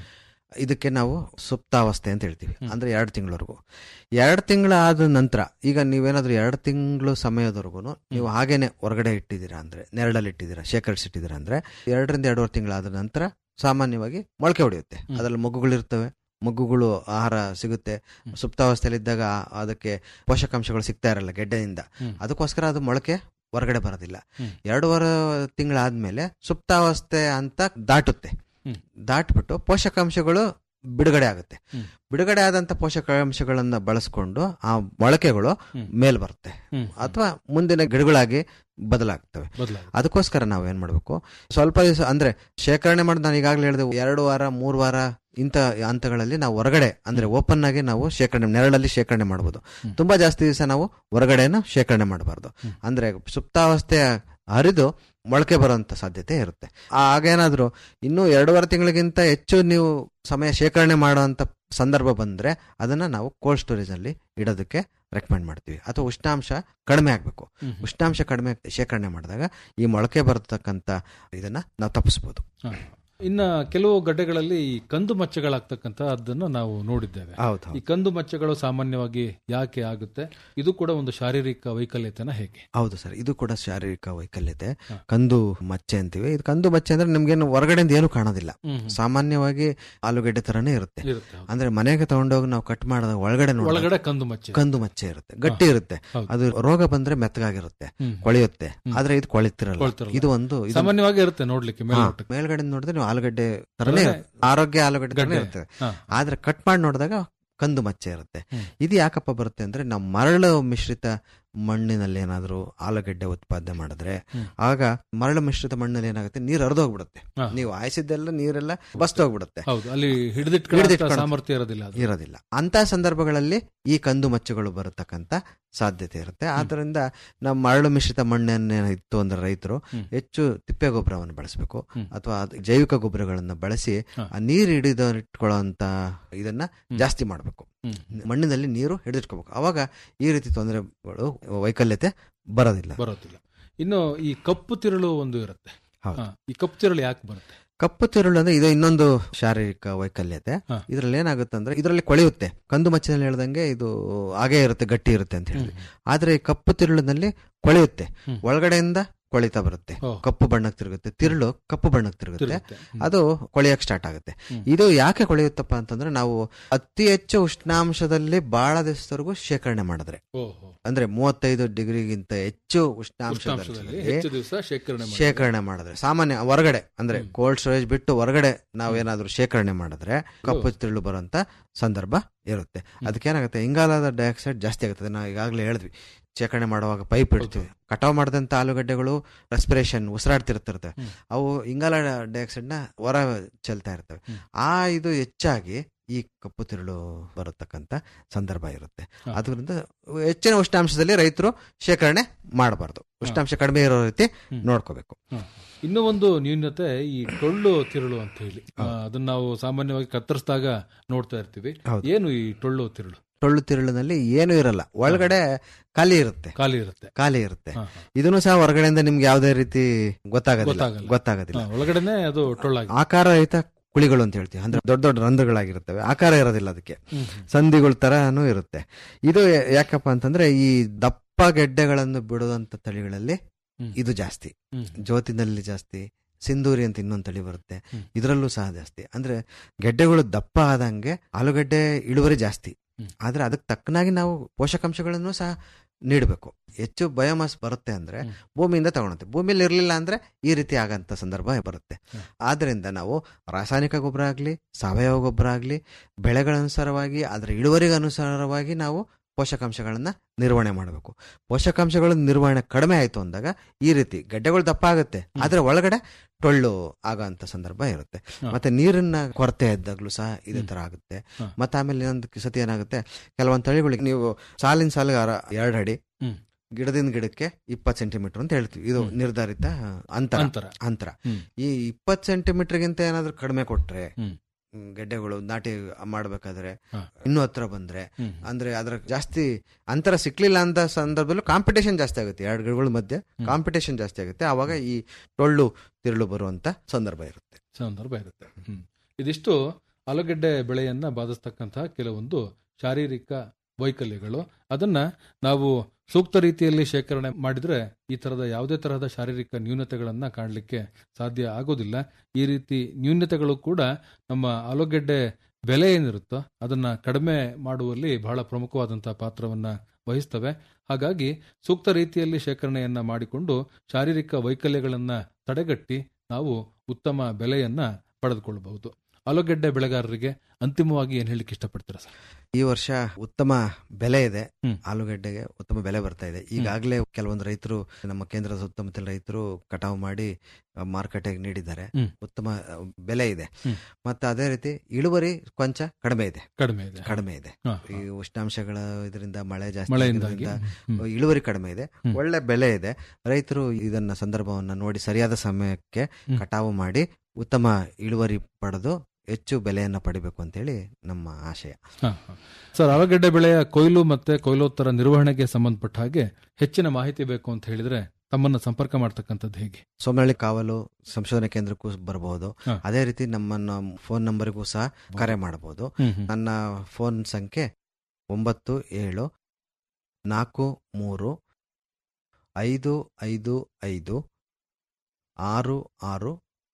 ಇದಕ್ಕೆ ನಾವು ಸುಪ್ತಾವಸ್ಥೆ ಅಂತ ಹೇಳ್ತೀವಿ ಅಂದ್ರೆ ಎರಡು ತಿಂಗಳವರೆಗೂ ಎರಡು ತಿಂಗಳಾದ ನಂತರ ಈಗ ನೀವೇನಾದ್ರೂ ಎರಡು ತಿಂಗಳು ಸಮಯದವರೆಗೂ ನೀವು ಹಾಗೇನೆ ಹೊರಗಡೆ ಇಟ್ಟಿದ್ದೀರಾ ಅಂದ್ರೆ ನೆರಳಲ್ಲಿ ಇಟ್ಟಿದ್ದೀರಾ ಶೇಖರಿಸಿಟ್ಟಿದ್ದೀರಾ ಅಂದ್ರೆ ಎರಡರಿಂದ ಎರಡೂವರೆ ತಿಂಗಳಾದ ನಂತರ ಸಾಮಾನ್ಯವಾಗಿ ಮೊಳಕೆ ಹೊಡೆಯುತ್ತೆ ಅದರಲ್ಲಿ ಮಗುಗಳಿರ್ತವೆ ಮಗುಗಳು ಆಹಾರ ಸಿಗುತ್ತೆ ಸುಪ್ತಾವಸ್ಥೆಯಲ್ಲಿದ್ದಾಗ ಅದಕ್ಕೆ ಪೋಷಕಾಂಶಗಳು ಸಿಗ್ತಾ ಇರಲ್ಲ ಗೆಡ್ಡೆಯಿಂದ ಹ್ಮ್. ಅದಕ್ಕೋಸ್ಕರ ಅದು ಮೊಳಕೆ ಹೊರಗಡೆ ಬರೋದಿಲ್ಲ ಹ್ಮ್. ಎರಡೂವರೆ ತಿಂಗಳಾದ್ಮೇಲೆ ಸುಪ್ತಾವಸ್ಥೆ ಅಂತ ದಾಟುತ್ತೆ ಹ್ಮ್. ದಾಟ್ಬಿಟ್ಟು ಪೋಷಕಾಂಶಗಳು ಬಿಡುಗಡೆ ಆಗುತ್ತೆ ಹ್ಮ್. ಬಿಡುಗಡೆ ಆದಂತ ಪೋಷಕಾಂಶಗಳನ್ನ ಬಳಸ್ಕೊಂಡು ಆ ಮೊಳಕೆಗಳು ಹ್ಮ್. ಮೇಲ್ ಬರುತ್ತೆ ಹ್ಮ್. ಅಥವಾ ಮುಂದಿನ ಗಿಡಗಳಾಗಿ ಬದಲಾಗ್ತವೆ ಬದಲಾಗುತ್ತೆ ಅದಕ್ಕೋಸ್ಕರ ನಾವು ಏನ್ ಮಾಡ್ಬೇಕು ಸ್ವಲ್ಪ ದಿವಸ ಅಂದ್ರೆ ಶೇಖರಣೆ ಮಾಡಿ ನಾನು ಈಗಾಗಲೇ ಹೇಳಿದೆ ಎರಡು ವಾರ ಮೂರು ವಾರ ಇಂಥ ಹಂತಗಳಲ್ಲಿ ನಾವು ಹೊರಗಡೆ ಅಂದ್ರೆ ಓಪನ್ ಆಗಿ ನಾವು ಶೇಖರಣೆ ನೆರಳಲ್ಲಿ ಶೇಖರಣೆ ಮಾಡಬಹುದು ಹ್ಮ್. ತುಂಬಾ ಜಾಸ್ತಿ ದಿವಸ ನಾವು ಹೊರಗಡೆನ ಶೇಖರಣೆ ಮಾಡಬಾರ್ದು ಹ್ಮ್. ಅಂದ್ರೆ ಸುಪ್ತಾವಸ್ಥೆ ಹರಿದು ಮೊಳಕೆ ಬರುವಂತ ಸಾಧ್ಯತೆ ಇರುತ್ತೆ ಆಗೇನಾದ್ರೂ ಇನ್ನೂ ಎರಡೂವರೆ ತಿಂಗಳಿಗಿಂತ ಹೆಚ್ಚು ನೀವು ಸಮಯ ಶೇಖರಣೆ ಮಾಡುವಂತ ಸಂದರ್ಭ ಬಂದ್ರೆ ಅದನ್ನ ನಾವು ಕೋಲ್ಡ್ ಸ್ಟೋರೇಜ್ ಅಲ್ಲಿ ಇಡೋದಕ್ಕೆ ರೆಕಮೆಂಡ್ ಮಾಡ್ತೀವಿ ಅಥವಾ ಉಷ್ಣಾಂಶ ಕಡಿಮೆ ಆಗಬೇಕು ಹ್ಮ್. ಉಷ್ಣಾಂಶ ಕಡಿಮೆ ಶೇಖರಣೆ ಮಾಡಿದಾಗ ಈ ಮೊಳಕೆ ಬರತಕ್ಕಂತ ಇದನ್ನ ನಾವು ತಪ್ಪಿಸ್ಬೋದು ಹ. ಇನ್ನ ಕೆಲವು ಗಡ್ಡೆಗಳಲ್ಲಿ ಈ ಕಂದು ಮಚ್ಚೆಗಳಾಗ್ತಕ್ಕಂತ ಅದನ್ನು ನಾವು ನೋಡಿದ್ದೇವೆ ಹೌದು ಈ ಕಂದು ಮಚ್ಚೆಗಳು ಸಾಮಾನ್ಯವಾಗಿ ಯಾಕೆ ಆಗುತ್ತೆ ಇದು ಕೂಡ ಒಂದು ಶಾರೀರಿಕ ವೈಕಲ್ಯತೆನ ಹೇಗೆ ಹೌದು ಸರ್ ಇದು ಕೂಡ ಶಾರೀರಿಕ ವೈಕಲ್ಯತೆ ಹ. ಕಂದು ಮಚ್ಚೆ ಅಂತೀವಿ ಇದು ಕಂದು ಮಚ್ಚೆ ಅಂದ್ರೆ ನಿಮ್ಗೇನು ಹೊರಗಡೆಯಿಂದ ಏನು ಕಾಣೋದಿಲ್ಲ ಹ್ಮ್, ಹ್ಮ್. ಸಾಮಾನ್ಯವಾಗಿ ಆಲೂಗೆಡ್ಡೆ ತರನೇ ಇರುತ್ತೆ ಇರುತ್ತೆ ಹೌದು. ಅಂದ್ರೆ ಮನೆಗೆ ತಗೊಂಡೋಗಿ ನಾವು ಕಟ್ ಮಾಡಿದಾಗ ಒಳಗಡೆ ನೋಡಿ ಒಳಗಡೆ ಕಂದು ಮಚ್ಚೆ ಕಂದು ಮಚ್ಚೆ ಇರುತ್ತೆ ಗಟ್ಟಿ ಇರುತ್ತೆ ಹೌದು. ಅದು ರೋಗ ಬಂದ್ರೆ ಮೆತ್ತಗಾಗಿರುತ್ತೆ ಹ್ಮ್. ಕೊಳೆಯುತ್ತೆ ಹ್ಮ್. ಆದ್ರೆ ಇದು ಕೊಳಿತಿರಲ್ಲ ಕೊಳ್ತಿರಲ್ಲ. ಇದು ಒಂದು ಇದು- ಸಾಮಾನ್ಯವಾಗಿ ಇರುತ್ತೆ ನೋಡ್ಲಿಕ್ಕೆ ಹಾ, ಮೇಲ್ನೋಟಕ್ಕೆ ಮೇಲ್ಗಡೆ ನೋಡಿದ್ರೆ ನೀವು ಆಲೂಗಡ್ಡೆ ತರನೇ ತರನೇ ಇರುತ್ತೆ. ಆರೋಗ್ಯ ಆಲೂಗಡ್ಡೆ ತರನೇ ಗಡ್ಡೆ. ಇರ್ತದೆ ಹಾ. ಆದ್ರೆ ಕಟ್ ಮಾಡಿ ನೋಡಿದಾಗ ಕಂದು ಮಚ್ಚೆ ಇರುತ್ತೆ ಹ್ಮ್. ಇದು ಯಾಕಪ್ಪ ಬರುತ್ತೆ ಅಂದ್ರೆ ನಾವು ಮರಳು ಮಿಶ್ರಿತ ಮಣ್ಣಿನಲ್ಲಿ ಏನಾದ್ರೂ ಆಲೂಗೆಡ್ಡೆ ಉತ್ಪಾದನೆ ಮಾಡಿದ್ರೆ ಹ್ಮ್. ಆಗ ಮರಳು ಮಿಶ್ರಿತ ಮಣ್ಣಲ್ಲಿ ಏನಾಗುತ್ತೆ ನೀರು ಹರಿದೋಗ್ಬಿಡುತ್ತೆ ಹಾ. ನೀವು ಆಯ್ಸಿದ್ದೆಲ್ಲ ನೀರೆಲ್ಲ ಬಸ್ತೋಗ್ಬಿಡುತ್ತೆ ಹೌದು ಅಲ್ಲಿ ಹಿಡಿದಿಟ್ಕೊಳ್ಳೋ ಹಿಡಿದಿಟ್ಕೊಳ್ಳೋ- ಸಾಮರ್ಥ್ಯ ಇರೋದಿಲ್ಲ ಅದು ಇರೋದಿಲ್ಲ ಅಂತ ಸಂದರ್ಭಗಳಲ್ಲಿ ಈ ಕಂದು ಮಚ್ಚುಗಳು ಬರತಕ್ಕಂತ ಸಾಧ್ಯತೆ ಇರುತ್ತೆ ಆದ್ರಿಂದ ನಾವು ಮರಳು ಮಿಶ್ರಿತ ಮಣ್ಣನ್ನೇ ಇತ್ತು ಅಂದ್ರೆ ರೈತರು ಹ್ಮ್. ಹೆಚ್ಚು ತಿಪ್ಪೆ ಗೊಬ್ಬರವನ್ನು ಬಳಸಬೇಕು ಹ್ಮ್. ಅಥವಾ ಅದು ಜೈವಿಕ ಗೊಬ್ಬರಗಳನ್ನ ಬಳಸಿ ಹಾ. ಆ ನೀರು ಹಿಡಿದು ಇಟ್ಕೊಳ್ಳೋಂತ ಇದನ್ನ ಹ್ಮ್. ಜಾಸ್ತಿ ಮಾಡಬೇಕು ಹ್ಮ್. ಮಣ್ಣಿನಲ್ಲಿ ನೀರು ಹಿಡಿದಿಟ್ಕೋಬೇಕು ಅವಾಗ ಈ ರೀತಿ ತೊಂದರೆಗಳು ವೈಕಲ್ಯತೆ ಬರೋದಿಲ್ಲ ಬರೋದಿಲ್ಲ ಇನ್ನು ಈ ಕಪ್ಪು ತಿರುಳು ಒಂದು ಇರುತ್ತೆ ಹೌದು. ಹಾ. ಈ ಕಪ್ಪು ತಿರುಳು ಯಾಕೆ ಬರುತ್ತೆ ಕಪ್ಪು ತಿರುಳು ಅಂದ್ರೆ ಇದು ಇನ್ನೊಂದು ಶಾರೀರಿಕ ವೈಕಲ್ಯತೆ ಹಾ. ಇದ್ರಲ್ಲಿ ಏನಾಗುತ್ತೆ ಅಂದ್ರೆ ಇದರಲ್ಲಿ ಕೊಳೆಯುತ್ತೆ ಕಂದು ಮಚ್ಚಿನಲ್ಲಿ ಹೇಳ್ದಂಗೆ ಇದು ಹಾಗೇ ಇರುತ್ತೆ ಗಟ್ಟಿ ಇರುತ್ತೆ ಅಂತ ಹೇಳಿ ಆದ್ರೆ ಈ ಕಪ್ಪು ತಿರುಳಿನಲ್ಲಿ ಕೊಳೆಯುತ್ತೆ ಹ್ಮ್. ಒಳಗಡೆಯಿಂದ ಕೊಳಿತಾ ಬರುತ್ತೆ ಓ. ಕಪ್ಪು ಬಣ್ಣಕ್ಕೆ ತಿರುಗುತ್ತೆ ತಿರುಳು ಕಪ್ಪು ಬಣ್ಣಕ್ಕೆ ತಿರುಗುತ್ತೆ ತಿರುಗುತ್ತೆ. ಹ್ಮ್. ಅದು ಕೊಳೆಯಕ್ ಸ್ಟಾರ್ಟ್ ಆಗುತ್ತೆ ಹ್ಮ್. ಇದು ಯಾಕೆ ಕೊಳೆಯುತ್ತಪ್ಪ ಅಂತಂದ್ರೆ ನಾವು ಅತಿ ಹೆಚ್ಚು ಉಷ್ಣಾಂಶದಲ್ಲಿ ಬಹಳ ದಿವಸದವರೆಗೂ ಶೇಖರಣೆ ಮಾಡಿದ್ರೆ ಓಹೋ. ಅಂದ್ರೆ ಮೂವತ್ತೈದು ಡಿಗ್ರಿಗಿಂತ ಹೆಚ್ಚು ಉಷ್ಣಾಂಶದಲ್ಲಿ ಉಷ್ಣಾಂಶದಲ್ಲಿ ಹೆಚ್ಚು ದಿವಸ ಶೇಖರಣೆ ಮಾಡಿ ಶೇಖರಣೆ ಮಾಡಿದ್ರೆ ಸಾಮಾನ್ಯ ಹೊರಗಡೆ ಅಂದ್ರೆ ಹ್ಮ್. ಕೋಲ್ಡ್ ಸ್ಟೋರೇಜ್ ಬಿಟ್ಟು ಹೊರಗಡೆ ನಾವೇನಾದ್ರೂ ಶೇಖರಣೆ ಮಾಡಿದ್ರೆ ಕಪ್ಪು ತಿರುಳು ಬರುವಂತ ಸಂದರ್ಭ ಇರುತ್ತೆ ಅದಕ್ಕೇನಾಗುತ್ತೆ ಇಂಗಾಲದ ಡೈಆಕ್ಸೈಡ್ ಜಾಸ್ತಿ ಆಗುತ್ತೆ ನಾವು ಈಗಾಗಲೇ ಹೇಳಿದ್ವಿ ಶೇಖರಣೆ ಮಾಡುವಾಗ ಪೈಪ್ ಇಡ್ತೀವಿ ಕಟಾವ್ ಮಾಡಿದಂತ ಆಲೂಗಡ್ಡೆಗಳು ರೆಸ್ಪಿರೇಷನ್ ಉಸಿರಾಡ್ತಿರ್ತಿರ್ತವೆ ಹ್ಮ್. ಅವು ಇಂಗಾಲ ಡೈಆಕ್ಸೈಡ್ ನ ಹೊರ ಚೆಲ್ತಾ ಇರ್ತವೆ ಹ್ಮ್. ಆ ಇದು ಹೆಚ್ಚಾಗಿ ಈ ಕಪ್ಪು ತಿರುಳು ಬರತಕ್ಕಂತ ಸಂದರ್ಭ ಇರುತ್ತೆ ಹಾ. ಅದರಿಂದ ಹೆಚ್ಚಿನ ಉಷ್ಣಾಂಶದಲ್ಲಿ ರೈತರು ಶೇಖರಣೆ ಮಾಡಬಾರ್ದು ಉಷ್ಣಾಂಶ ಕಡಿಮೆ ಇರೋ ರೀತಿ ಹ್ಮ್. ನೋಡ್ಕೋಬೇಕು ಹಾ. ಇನ್ನೂ ಒಂದು ನ್ಯೂನ್ಯತೆ ಈ ಟೊಳ್ಳು ತಿರುಳು ಅಂತ ಹೇಳಿ ಆ, ಅದನ್ನ ನಾವು ಸಾಮಾನ್ಯವಾಗಿ ಕತ್ತರಿಸಿದಾಗ ನೋಡ್ತಾ ಇರ್ತೀವಿ ಹೌದು. ಏನು ಈ ಟೊಳ್ಳು ತಿರುಳು ಟೊಳ್ಳು ತಿರುಳಿನಲ್ಲಿ ಏನು ಇರಲ್ಲ ಒಳಗಡೆ ಖಾಲಿ ಇರುತ್ತೆ ಖಾಲಿ ಇರುತ್ತೆ ಖಾಲಿ ಇರುತ್ತೆ ಹಾ, ಇದನ್ನು ಸಹ ಹೊರಗಡೆಯಿಂದ ನಿಮ್ಗೆ ಯಾವುದೇ ರೀತಿ ಗೊತ್ತಾಗೋದಿಲ್ಲ ಗೊತ್ತಾಗಲ್ಲ. ಗೊತ್ತಾಗೋದಿಲ್ಲ ಹಾ, ಒಳಗಡೆನೆ ಅದು ಟೊಳ್ಳಾಗಿ ಆಕಾರ ರಹಿತ ಕುಳಿಗಳು ಅಂತ ಹೇಳ್ತೀವಿ ಅಂದ್ರೆ ದೊಡ್ಡ ದೊಡ್ಡ ರಂಧ್ರಗಳಾಗಿರ್ತವೆ ಆಕಾರ ಇರೋದಿಲ್ಲ ಅದಕ್ಕೆ ಹ್ಮ್. ಸಂಧಿಗಳ ತರನು ಇರುತ್ತೆ ಇದು ಯಾ- ಯಾಕಪ್ಪ ಅಂತಂದ್ರೆ ಈ ದಪ್ಪ ಗೆಡ್ಡೆಗಳನ್ನು ಬಿಡುವಂತ ತಳಿಗಳಲ್ಲಿ ಹ್ಮ್. ಇದು ಜಾಸ್ತಿ ಹ್ಮ್. ಜ್ಯೋತಿನಲ್ಲಿ ಜಾಸ್ತಿ ಸಿಂಧೂರಿ ಅಂತ ಇನ್ನೊಂದು ತಳಿ ಬರುತ್ತೆ ಹ್ಮ್. ಇದರಲ್ಲೂ ಸಹ ಜಾಸ್ತಿ ಅಂದ್ರೆ ಗೆಡ್ಡೆಗಳು ದಪ್ಪ ಆದಂಗೆ ಆಲೂಗಡ್ಡೆ ಇಳುವರಿ ಜಾಸ್ತಿ ಹ್ಮ್. ಆದ್ರೆ ಅದಕ್ಕೆ ತಕ್ಕನಾಗಿ ನಾವು ಪೋಷಕಾಂಶಗಳನ್ನು ಸಹ ನೀಡಬೇಕು ಹೆಚ್ಚು ಬಯೋಮಾಸ್ ಬರುತ್ತೆ ಅಂದ್ರೆ ಹ್ಮ್. ಭೂಮಿಯಿಂದ ತಗೊಳುತ್ತೆ ಭೂಮಿಯಲ್ಲಿ ಇರಲಿಲ್ಲ ಅಂದ್ರೆ ಈ ರೀತಿ ಆಗಂತ ಸಂದರ್ಭ ಬರುತ್ತೆ ಹ್ಮ್. ಆದ್ರಿಂದ ನಾವು ರಾಸಾಯನಿಕ ಗೊಬ್ಬರ ಆಗಲಿ ಸಾವಯವ ಗೊಬ್ಬರ ಆಗಲಿ ಬೆಳೆಗಳ ಅನುಸಾರವಾಗಿ ಅದರ ಇಳುವರಿಗೆ ಅನುಸಾರವಾಗಿ ನಾವು ಪೋಷಕಾಂಶಗಳನ್ನ ನಿರ್ವಹಣೆ ಮಾಡಬೇಕು ಪೋಷಕಾಂಶಗಳ ನಿರ್ವಹಣೆ ಕಡಿಮೆ ಆಯ್ತು ಅಂದಾಗ ಈ ರೀತಿ ಗಡ್ಡೆಗಳು ದಪ್ಪ ಆಗುತ್ತೆ ಆದ್ರೆ ಒಳಗಡೆ ಟೊಳ್ಳು ಆಗಂತ ಸಂದರ್ಭ ಇರುತ್ತೆ ಹಾ. ಮತ್ತೆ ನೀರಿನ ಕೊರತೆ ಇದ್ದಾಗ್ಲೂ ಸಹ ಇದೇ ತರ ಆಗುತ್ತೆ ಹಾ. ಮತ್ತೆ ಆಮೇಲೆ ಇನ್ನೊಂದು ಸತಿ ಏನಾಗುತ್ತೆ ಕೆಲವೊಂದು ತಳಿಗಳಿಗೆ ನೀವು ಸಾಲಿನ ಸಾಲಿಗೆ ಎರಡು ಅಡಿ ಹ್ಮ್. ಗಿಡದಿಂದ ಗಿಡಕ್ಕೆ ಇಪ್ಪತ್ತು ಸೆಂಟಿಮೀಟರ್ ಅಂತ ಹೇಳ್ತೀವಿ ಇದು ಹ್ಮ್. ನಿರ್ಧಾರಿತ ಅಂತರ ಅಂತರ ಅಂತರ ಹ್ಮ್. ಈ ಇಪ್ಪತ್ತು ಸೆಂಟಿಮೀಟರ್ಗಿಂತ ಏನಾದ್ರೂ ಕಡಿಮೆ ಕೊಟ್ರೆ ಹ್ಮ್. ಹ್ಮ್, ಗೆಡ್ಡೆಗಳು ನಾಟಿ ಮಾಡ್ಬೇಕಾದ್ರೆ ಹಾ. ಇನ್ನೂ ಹತ್ರ ಬಂದ್ರೆ ಹ್ಮ್. ಅಂದ್ರೆ ಅದ್ರ ಜಾಸ್ತಿ ಅಂತರ ಸಿಕ್ಲಿಲ್ಲ ಅಂತ ಸಂದರ್ಭದಲ್ಲೂ ಕಾಂಪಿಟೇಷನ್ ಜಾಸ್ತಿ ಆಗುತ್ತೆ ಎರಡು ಗಿಡಗಳ ಮಧ್ಯೆ ಹ್ಮ್. ಕಾಂಪಿಟೇಷನ್ ಜಾಸ್ತಿ ಆಗುತ್ತೆ ಆವಾಗ ಈ ಟೊಳ್ಳು ತಿರುಳು ಬರುವಂತ ಸಂದರ್ಭ ಇರುತ್ತೆ ಸಂದರ್ಭ ಇರುತ್ತೆ ಹ್ಮ್. ಇದಿಷ್ಟು ಆಲೂಗೆಡ್ಡೆ ಬೆಳೆಯನ್ನ ಬಾಧಿಸ್ತಕ್ಕಂತಹ ಕೆಲವೊಂದು ಶಾರೀರಿಕ ವೈಕಲ್ಯಗಳು ಅದನ್ನ ನಾವು ಸೂಕ್ತ ರೀತಿಯಲ್ಲಿ ಶೇಖರಣೆ ಮಾಡಿದ್ರೆ ಈ ತರದ ಯಾವುದೇ ತರಹದ ಶಾರೀರಿಕ ನ್ಯೂನತೆಗಳನ್ನ ಕಾಣಲಿಕ್ಕೆ ಸಾಧ್ಯ ಆಗೋದಿಲ್ಲ ಈ ರೀತಿ ನ್ಯೂನತೆಗಳು ಕೂಡ ನಮ್ಮ ಆಲೂಗೆಡ್ಡೆ ಬೆಲೆ ಏನಿರುತ್ತೋ ಅದನ್ನ ಕಡಿಮೆ ಮಾಡುವಲ್ಲಿ ಬಹಳ ಪ್ರಮುಖವಾದಂತಹ ಪಾತ್ರವನ್ನ ವಹಿಸ್ತವೆ ಹಾಗಾಗಿ ಸೂಕ್ತ ರೀತಿಯಲ್ಲಿ ಶೇಖರಣೆಯನ್ನ ಮಾಡಿಕೊಂಡು ಶಾರೀರಿಕ ವೈಕಲ್ಯಗಳನ್ನ ತಡೆಗಟ್ಟಿ ನಾವು ಉತ್ತಮ ಬೆಲೆಯನ್ನ ಪಡೆದುಕೊಳ್ಳಬಹುದು ಆಲೂಗೆಡ್ಡೆ ಬೆಳೆಗಾರರಿಗೆ ಅಂತಿಮವಾಗಿ ಏನ್ ಹೇಳಿಕ್ಕೆ ಇಷ್ಟಪಡ್ತೀರಾ ಸರ್ ಈ ವರ್ಷ ಉತ್ತಮ ಬೆಲೆ ಇದೆ ಹ್ಮ್. ಆಲೂಗಡ್ಡೆಗೆ ಉತ್ತಮ ಬೆಲೆ ಬರ್ತಾ ಇದೆ ಈಗಾಗಲೇ ಕೆಲವೊಂದು ರೈತರು ನಮ್ಮ ಕೇಂದ್ರದ ಸುತ್ತಮುತ್ತಲ ರೈತರು ಕಟಾವು ಮಾಡಿ ಆ, ಮಾರುಕಟ್ಟೆಗೆ ನೀಡಿದ್ದಾರೆ ಹ್ಮ್. ಉತ್ತಮ ಆ, ಬೆಲೆ ಇದೆ ಹ್ಮ್. ಮತ್ತೆ ಅದೇ ರೀತಿ ಇಳುವರಿ ಕೊಂಚ ಕಡಿಮೆ ಇದೆ ಕಡಿಮೆ ಇದೆ ಕಡಿಮೆ ಇದೆ ಹಾ, ಈ ಹಾ. ಉಷ್ಣಾಂಶಗಳ ಇದರಿಂದ ಮಳೆ ಜಾಸ್ತಿ ಮಳೆಯಿಂದಾಗಿ ಆಗಿರೋದ್ರಿಂದ ಹ್ಮ್. ಇಳುವರಿ ಕಡಿಮೆ ಇದೆ ಹ್ಮ್. ಒಳ್ಳೆ ಬೆಲೆ ಇದೆ ರೈತರು ಇದನ್ನ ಸಂದರ್ಭವನ್ನ ನೋಡಿ ಸರಿಯಾದ ಸಮಯಕ್ಕೆ ಹ್ಮ್. ಕಟಾವು ಮಾಡಿ ಉತ್ತಮ ಇಳುವರಿ ಪಡೆದು ಹೆಚ್ಚು ಬೆಲೆಯನ್ನ ಪಡಿಬೇಕು ಅಂತೇಳಿ ನಮ್ಮ ಆಶಯ ಹಾ, ಹಾ. ಸರ್ ಆಲೂಗೆಡ್ಡೆ ಬೆಳೆಯ ಕೊಯ್ಲು ಮತ್ತೆ ಕೊಯ್ಲೋತ್ತರ ನಿರ್ವಹಣೆಗೆ ಸಂಬಂಧಪಟ್ಟ ಹಾಗೆ ಹೆಚ್ಚಿನ ಮಾಹಿತಿ ಬೇಕು ಅಂತ ಹೇಳಿದ್ರೆ ತಮ್ಮನ್ನ ಸಂಪರ್ಕ ಮಾಡ್ತಕ್ಕಂಥದ್ದು ಹೇಗೆ ಸೋಮನಹಳ್ಳಿ ಕಾವಲು ಸಂಶೋಧನಾ ಕೇಂದ್ರಕ್ಕೂ ಬರಬಹುದು ಹಾ. ಅದೇ ರೀತಿ ನಮ್ಮನ್ನ ಫೋನ್ ನಂಬರ್ಗೂ ಸಹ ಕರೆ ಮಾಡಬಹುದು ಹ್ಮ್, ಹ್ಮ್. ನನ್ನ ಫೋನ್ ಸಂಖ್ಯೆ ಒಂಬತ್ತು ಏಳು ನಾಲ್ಕು ಮೂರು ಐದು ಐದು ಐದು ಆರು ಆರು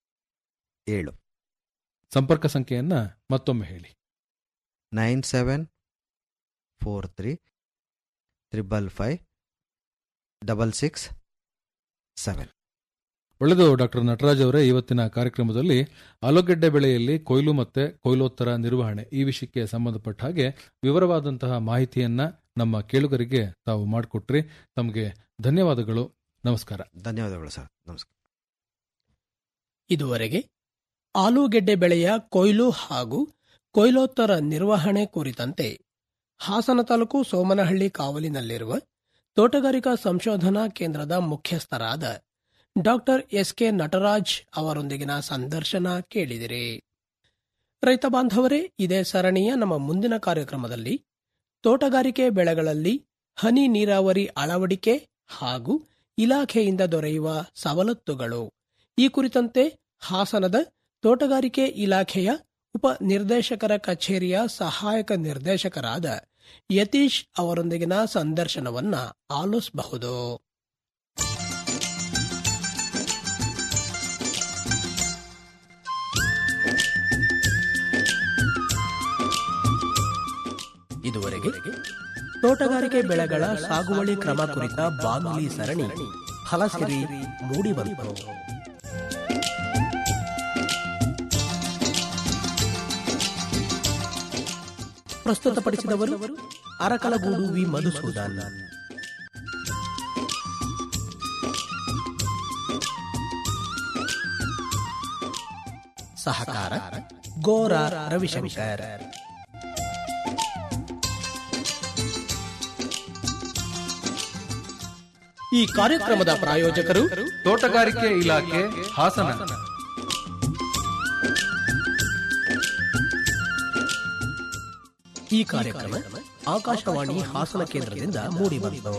ಏಳು ಸಂಪರ್ಕ ಸಂಖ್ಯೆಯನ್ನ ಮತ್ತೊಮ್ಮೆ ಹೇಳಿ nine seven four three triple five double six seven ಒಳ್ಳೆಯದು ಡಾಕ್ಟರ್ ನಟರಾಜ್ ಅವರೇ ಇವತ್ತಿನ ಕಾರ್ಯಕ್ರಮದಲ್ಲಿ ಆಲೂಗೆಡ್ಡೆ ಬೆಳೆಯಲ್ಲಿ ಕೊಯ್ಲು ಮತ್ತೆ ಕೊಯ್ಲೋತ್ತರ ನಿರ್ವಹಣೆ ಈ ವಿಷಯಕ್ಕೆ ಸಂಬಂಧಪಟ್ಟ ಹಾಗೆ ವಿವರವಾದಂತಹ ಮಾಹಿತಿಯನ್ನ ನಮ್ಮ ಕೇಳುಗರಿಗೆ ತಾವು ಮಾಡಿಕೊಟ್ರಿ ತಮಗೆ ಧನ್ಯವಾದಗಳು ನಮಸ್ಕಾರ ಧನ್ಯವಾದಗಳು ಸರ್ ನಮಸ್ಕಾರ ಇದುವರೆಗೆ ಆಲೂಗೆಡ್ಡೆ ಬೆಳೆಯ ಕೊಯ್ಲು ಹಾಗೂ ಕೊಯ್ಲೋತ್ತರ ನಿರ್ವಹಣೆ ಕುರಿತಂತೆ ಹಾಸನ ತಾಲೂಕು ಸೋಮನಹಳ್ಳಿ ಕಾವಲಿನಲ್ಲಿರುವ ತೋಟಗಾರಿಕಾ ಸಂಶೋಧನಾ ಕೇಂದ್ರದ ಮುಖ್ಯಸ್ಥರಾದ ಡಾಕ್ಟರ್ ಎಸ್ ಕೆ ನಟರಾಜ್ ಅವರೊಂದಿಗಿನ ಸಂದರ್ಶನ ಕೇಳಿದಿರಿ ರೈತ ಬಾಂಧವರೇ ಇದೇ ಸರಣಿಯ ನಮ್ಮ ಮುಂದಿನ ಕಾರ್ಯಕ್ರಮದಲ್ಲಿ ತೋಟಗಾರಿಕೆ ಬೆಳೆಗಳಲ್ಲಿ ಹನಿ ನೀರಾವರಿ ಅಳವಡಿಕೆ ಹಾಗೂ ಇಲಾಖೆಯಿಂದ ದೊರೆಯುವ ಸವಲತ್ತುಗಳು ಈ ಕುರಿತಂತೆ ಹಾಸನದ ತೋಟಗಾರಿಕೆ ಇಲಾಖೆಯ ಉಪ ನಿರ್ದೇಶಕರ ಕಚೇರಿಯ ಸಹಾಯಕ ನಿರ್ದೇಶಕರಾದ ಯತೀಶ್ ಅವರೊಂದಿಗಿನ ಸಂದರ್ಶನವನ್ನ ಆಲಿಸಬಹುದು ಇದುವರೆಗೆ ತೋಟಗಾರಿಕೆ ಬೆಳೆಗಳ ಸಾಗುವಳಿ ಕ್ರಮ ಕುರಿತ ಬಾನುಲಿ ಸರಣಿ ಫಲಸಿರಿ ಮೂಡಿಬಂತು ಪ್ರಸ್ತುತಪಡಿಸಿದವರು ಅರಕಲಗೂಡು ವಿ ಮಧುಸೂದನ್ ಸಹಕಾರ ಗೋರ ರವಿಶಂಕರ್ ಈ ಕಾರ್ಯಕ್ರಮದ ಪ್ರಾಯೋಜಕರು ತೋಟಗಾರಿಕೆ ಇಲಾಖೆ ಹಾಸನ ಈ ಕಾರ್ಯಕ್ರಮ ಆಕಾಶವಾಣಿ ಹಾಸನ ಕೇಂದ್ರದಿಂದ ಮೂಡಿಬಂತು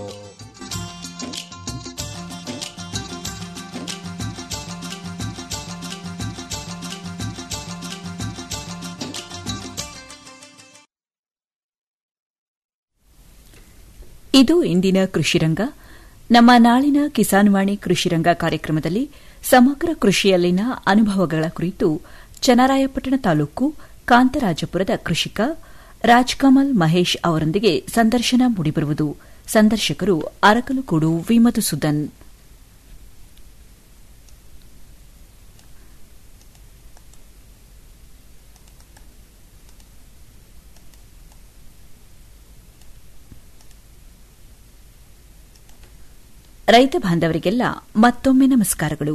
ಇದು ಇಂದಿನ ಕೃಷಿರಂಗ ನಮ್ಮ ನಾಳಿನ ಕಿಸಾನ್ವಾಣಿ ಕೃಷಿರಂಗ ಕಾರ್ಯಕ್ರಮದಲ್ಲಿ ಸಮಗ್ರ ಕೃಷಿಯಲ್ಲಿನ ಅನುಭವಗಳ ಕುರಿತು ಚನ್ನರಾಯಪಟ್ಟಣ ತಾಲೂಕು ಕಾಂತರಾಜಪುರದ ಕೃಷಿಕ ರಾಜ್ಕಮಲ್ ಮಹೇಶ್ ಅವರೊಂದಿಗೆ ಸಂದರ್ಶನ ಮೂಡಿಬರುವುದು ಸಂದರ್ಶಕರು ಅರಕಲುಗೂಡು ವಿ ಮಧುಸೂದನ್ ರೈತ ಬಾಂಧವರಿಗೆಲ್ಲ ಮತ್ತೊಮ್ಮೆ ನಮಸ್ಕಾರಗಳು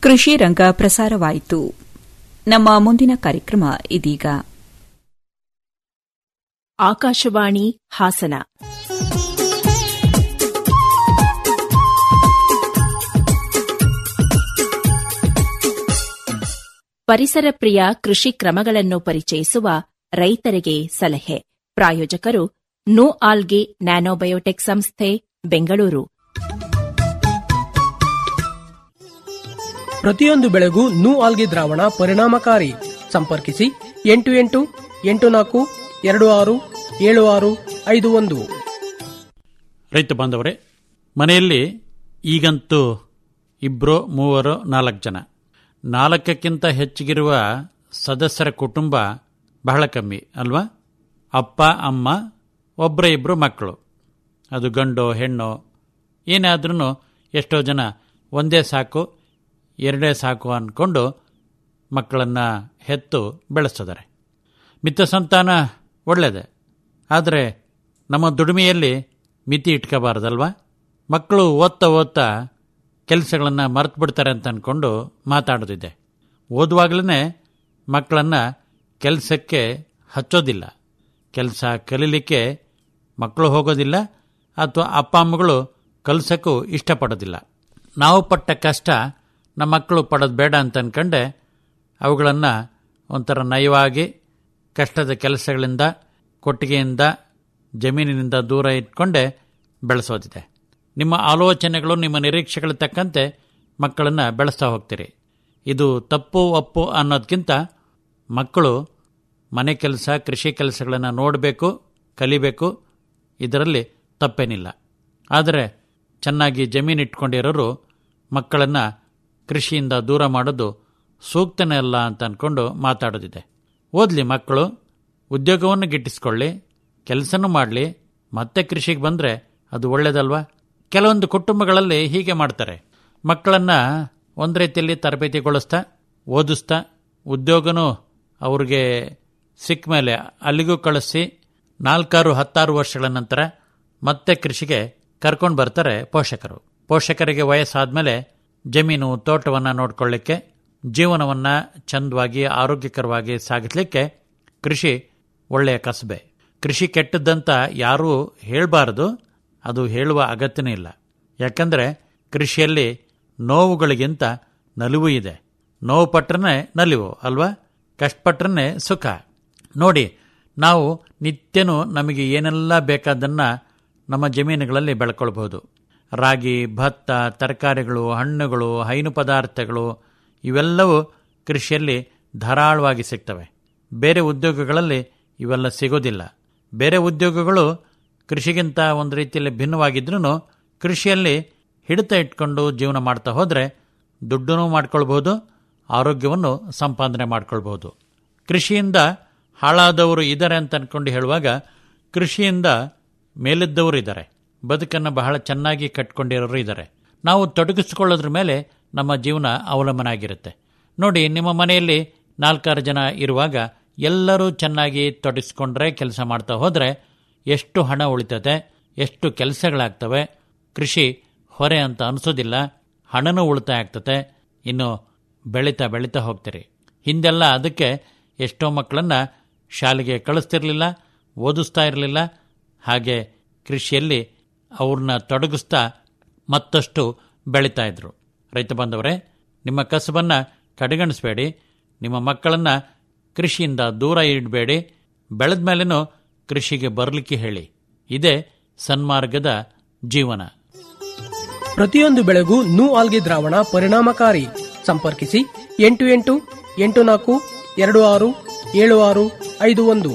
ಕೃಷಿ ರಂಗ ಪ್ರಸಾರವಾಯಿತು ನಮ್ಮ ಮುಂದಿನ ಕಾರ್ಯಕ್ರಮ ಇದೀಗ ಆಕಾಶವಾಣಿ ಹಾಸನ ಪರಿಸರ ಪ್ರಿಯ ಕೃಷಿ ಕ್ರಮಗಳನ್ನು ಪರಿಚಯಿಸುವ ರೈತರಿಗೆ ಸಲಹೆ ಪ್ರಾಯೋಜಕರು ನೋ ಆಲ್ಗೆ ನ್ಯಾನೋಬಯೋಟೆಕ್ ಸಂಸ್ಥೆ ಬೆಂಗಳೂರು ಪ್ರತಿಯೊಂದು ಬೆಳೆಗೂ ನೂ ಆಲ್ಗೆ ದ್ರಾವಣ ಪರಿಣಾಮಕಾರಿ ಸಂಪರ್ಕಿಸಿ ಎಂಟು ಎಂಟು ಎಂಟು ನಾಲ್ಕು ಎರಡು ಆರು ಏಳು ಆರು ಐದು ಒಂದು ರೈತ ಬಾಂಧವರೇ ಮನೆಯಲ್ಲಿ ಈಗಂತೂ ಇಬ್ಬರು ಮೂವರು ನಾಲ್ಕು ಜನ ನಾಲ್ಕಕ್ಕಿಂತ ಹೆಚ್ಚಿಗಿರುವ ಸದಸ್ಯರ ಕುಟುಂಬ ಬಹಳ ಕಮ್ಮಿ ಅಲ್ವಾ ಅಪ್ಪ ಅಮ್ಮ ಒಬ್ಬರೇ ಇಬ್ಬರು ಮಕ್ಕಳು ಅದು ಗಂಡು ಹೆಣ್ಣು ಏನಾದ್ರೂ ಎಷ್ಟೋ ಜನ ಒಂದೇ ಸಾಕು ಎರಡೇ ಸಾಕು ಅಂದ್ಕೊಂಡು ಮಕ್ಕಳನ್ನು ಹೆತ್ತು ಬೆಳೆಸ್ತಿದ್ದಾರೆ ಮಿತ್ರ ಸಂತಾನ ಒಳ್ಳೆಯದೇ ಆದರೆ ನಮ್ಮ ದುಡಿಮೆಯಲ್ಲಿ ಮಿತಿ ಇಟ್ಕೋಬಾರ್ದಲ್ವಾ ಮಕ್ಕಳು ಓದ್ತಾ ಓದ್ತಾ ಕೆಲಸಗಳನ್ನು ಮರೆತು ಬಿಡ್ತಾರೆ ಅಂತ ಅಂದ್ಕೊಂಡು ಮಾತಾಡೋದಿದೆ ಓದುವಾಗಲೇ ಮಕ್ಕಳನ್ನು ಕೆಲಸಕ್ಕೆ ಹಚ್ಚೋದಿಲ್ಲ ಕೆಲಸ ಕಲೀಲಿಕ್ಕೆ ಮಕ್ಕಳು ಹೋಗೋದಿಲ್ಲ ಅಥವಾ ಅಪ್ಪ ಅಮ್ಮಗಳು ಕಲಿಸೋಕ್ಕೂ ಇಷ್ಟಪಡೋದಿಲ್ಲ ನಾವು ಪಟ್ಟ ಕಷ್ಟ ನಮ್ಮ ಮಕ್ಕಳು ಪಡೋದು ಬೇಡ ಅಂತ ಅಂದ್ಕೊಂಡೆ ಅವುಗಳನ್ನು ಒಂಥರ ನಯವಾಗಿ ಕಷ್ಟದ ಕೆಲಸಗಳಿಂದ ಕೊಟ್ಟಿಗೆಯಿಂದ ಜಮೀನಿನಿಂದ ದೂರ ಇಟ್ಕೊಂಡೇ ಬೆಳೆಸೋದಿದೆ ನಿಮ್ಮ ಆಲೋಚನೆಗಳು ನಿಮ್ಮ ನಿರೀಕ್ಷೆಗಳು ತಕ್ಕಂತೆ ಮಕ್ಕಳನ್ನು ಬೆಳೆಸ್ತಾ ಹೋಗ್ತೀರಿ ಇದು ತಪ್ಪು ಒಪ್ಪು ಅನ್ನೋದಕ್ಕಿಂತ ಮಕ್ಕಳು ಮನೆ ಕೆಲಸ ಕೃಷಿ ಕೆಲಸಗಳನ್ನು ನೋಡಬೇಕು ಕಲಿಬೇಕು ಇದರಲ್ಲಿ ತಪ್ಪೇನಿಲ್ಲ ಆದರೆ ಚೆನ್ನಾಗಿ ಜಮೀನು ಇಟ್ಕೊಂಡಿರೋರು ಮಕ್ಕಳನ್ನು ಕೃಷಿಯಿಂದ ದೂರ ಮಾಡೋದು ಸೂಕ್ತನೇ ಅಲ್ಲ ಅಂತ ಅಂದ್ಕೊಂಡು ಮಾತಾಡೋದಿದೆ ಓದಲಿ ಮಕ್ಕಳು ಉದ್ಯೋಗವನ್ನು ಗಿಟ್ಟಿಸ್ಕೊಳ್ಳಿ ಕೆಲಸನೂ ಮಾಡಲಿ ಮತ್ತೆ ಕೃಷಿಗೆ ಬಂದರೆ ಅದು ಒಳ್ಳೇದಲ್ವಾ ಕೆಲವೊಂದು ಕುಟುಂಬಗಳಲ್ಲಿ ಹೀಗೆ ಮಾಡ್ತಾರೆ ಮಕ್ಕಳನ್ನು ಒಂದು ರೀತಿಯಲ್ಲಿ ತರಬೇತಿಗೊಳಿಸ್ತಾ ಓದಿಸ್ತಾ ಉದ್ಯೋಗನೂ ಅವ್ರಿಗೆ ಸಿಕ್ಕ ಮೇಲೆ ಅಲ್ಲಿಗೂ ಕಳಿಸಿ ನಾಲ್ಕಾರು ಹತ್ತಾರು ವರ್ಷಗಳ ನಂತರ ಮತ್ತೆ ಕೃಷಿಗೆ ಕರ್ಕೊಂಡು ಬರ್ತಾರೆ ಪೋಷಕರು ಪೋಷಕರಿಗೆ ವಯಸ್ಸಾದ್ಮೇಲೆ ಜಮೀನು ತೋಟವನ್ನು ನೋಡ್ಕೊಳ್ಳಿಕ್ಕೆ ಜೀವನವನ್ನು ಚಂದವಾಗಿ ಆರೋಗ್ಯಕರವಾಗಿ ಸಾಗಿಸಲಿಕ್ಕೆ ಕೃಷಿ ಒಳ್ಳೆಯ ಕಸಬೆ ಕೃಷಿ ಕೆಟ್ಟದ್ದಂತ ಯಾರೂ ಹೇಳಬಾರದು ಅದು ಹೇಳುವ ಅಗತ್ಯನೇ ಇಲ್ಲ ಯಾಕಂದರೆ ಕೃಷಿಯಲ್ಲಿ ನೋವುಗಳಿಗಿಂತ ನಲಿವು ಇದೆ ನೋವು ಪಟ್ರನೇ ನಲಿವು ಅಲ್ವಾ ಕಷ್ಟಪಟ್ರೇ ಸುಖ ನೋಡಿ ನಾವು ನಿತ್ಯನೂ ನಮಗೆ ಏನೆಲ್ಲ ಬೇಕಾದನ್ನು ನಮ್ಮ ಜಮೀನುಗಳಲ್ಲಿ ಬೆಳ್ಕೊಳ್ಬಹುದು ರಾಗಿ ಭತ್ತ ತರಕಾರಿಗಳು ಹಣ್ಣುಗಳು ಹೈನು ಪದಾರ್ಥಗಳು ಇವೆಲ್ಲವೂ ಕೃಷಿಯಲ್ಲಿ ಧಾರಾಳವಾಗಿ ಸಿಗ್ತವೆ ಬೇರೆ ಉದ್ಯೋಗಗಳಲ್ಲಿ ಇವೆಲ್ಲ ಸಿಗೋದಿಲ್ಲ ಬೇರೆ ಉದ್ಯೋಗಗಳು ಕೃಷಿಗಿಂತ ಒಂದು ರೀತಿಯಲ್ಲಿ ಭಿನ್ನವಾಗಿದ್ರೂ ಕೃಷಿಯಲ್ಲಿ ಹಿಡಿತ ಇಟ್ಕೊಂಡು ಜೀವನ ಮಾಡ್ತಾ ಹೋದರೆ ದುಡ್ಡನ್ನು ಮಾಡ್ಕೊಳ್ಬಹುದು ಆರೋಗ್ಯವನ್ನು ಸಂಪಾದನೆ ಮಾಡ್ಕೊಳ್ಬಹುದು ಕೃಷಿಯಿಂದ ಹಾಳಾದವರು ಇದ್ದಾರೆ ಅಂತ ಅಂದ್ಕೊಂಡು ಹೇಳುವಾಗ ಕೃಷಿಯಿಂದ ಮೇಲಿದ್ದವರು ಇದ್ದಾರೆ ಬದುಕನ್ನು ಬಹಳ ಚೆನ್ನಾಗಿ ಕಟ್ಕೊಂಡಿರೋರು ಇದ್ದಾರೆ ನಾವು ತೊಡಗಿಸ್ಕೊಳ್ಳೋದ್ರ ಮೇಲೆ ನಮ್ಮ ಜೀವನ ಅವಲಂಬನ ಆಗಿರುತ್ತೆ ನೋಡಿ ನಿಮ್ಮ ಮನೆಯಲ್ಲಿ ನಾಲ್ಕಾರು ಜನ ಇರುವಾಗ ಎಲ್ಲರೂ ಚೆನ್ನಾಗಿ ತೊಡಗಿಸ್ಕೊಂಡ್ರೆ ಕೆಲಸ ಮಾಡ್ತಾ ಹೋದರೆ ಎಷ್ಟು ಹಣ ಉಳಿತದೆ ಎಷ್ಟು ಕೆಲಸಗಳಾಗ್ತವೆ ಕೃಷಿ ಹೊರೆ ಅಂತ ಅನಿಸೋದಿಲ್ಲ ಹಣನೂ ಉಳಿತಾಯ ಆಗ್ತದೆ ಇನ್ನು ಬೆಳೀತಾ ಬೆಳೀತಾ ಹೋಗ್ತೀರಿ ಹಿಂದೆಲ್ಲ ಅದಕ್ಕೆ ಎಷ್ಟೋ ಮಕ್ಕಳನ್ನು ಶಾಲೆಗೆ ಕಳಿಸ್ತಿರ್ಲಿಲ್ಲ ಓದಿಸ್ತಾ ಇರಲಿಲ್ಲ ಹಾಗೆ ಕೃಷಿಯಲ್ಲಿ ಅವ್ರನ್ನ ತೊಡಗಿಸ್ತಾ ಮತ್ತಷ್ಟು ಬೆಳೀತಾ ಇದ್ರು ರೈತ ಬಾಂಧವರೇ ನಿಮ್ಮ ಕಸಬನ್ನು ಕಡೆಗಣಿಸಬೇಡಿ ನಿಮ್ಮ ಮಕ್ಕಳನ್ನು ಕೃಷಿಯಿಂದ ದೂರ ಇಡಬೇಡಿ ಬೆಳೆದ ಮೇಲೇನೂ ಕೃಷಿಗೆ ಬರಲಿಕ್ಕೆ ಹೇಳಿ ಇದೇ ಸನ್ಮಾರ್ಗದ ಜೀವನ ಪ್ರತಿಯೊಂದು ಬೆಳೆಗೂ ನೂ ಆಲ್ಗೆ ದ್ರಾವಣ ಪರಿಣಾಮಕಾರಿ ಸಂಪರ್ಕಿಸಿ ಎಂಟು ಎಂಟು ಎಂಟು ನಾಲ್ಕು ಎರಡು ಆರು ಏಳು ಆರು ಐದು ಒಂದು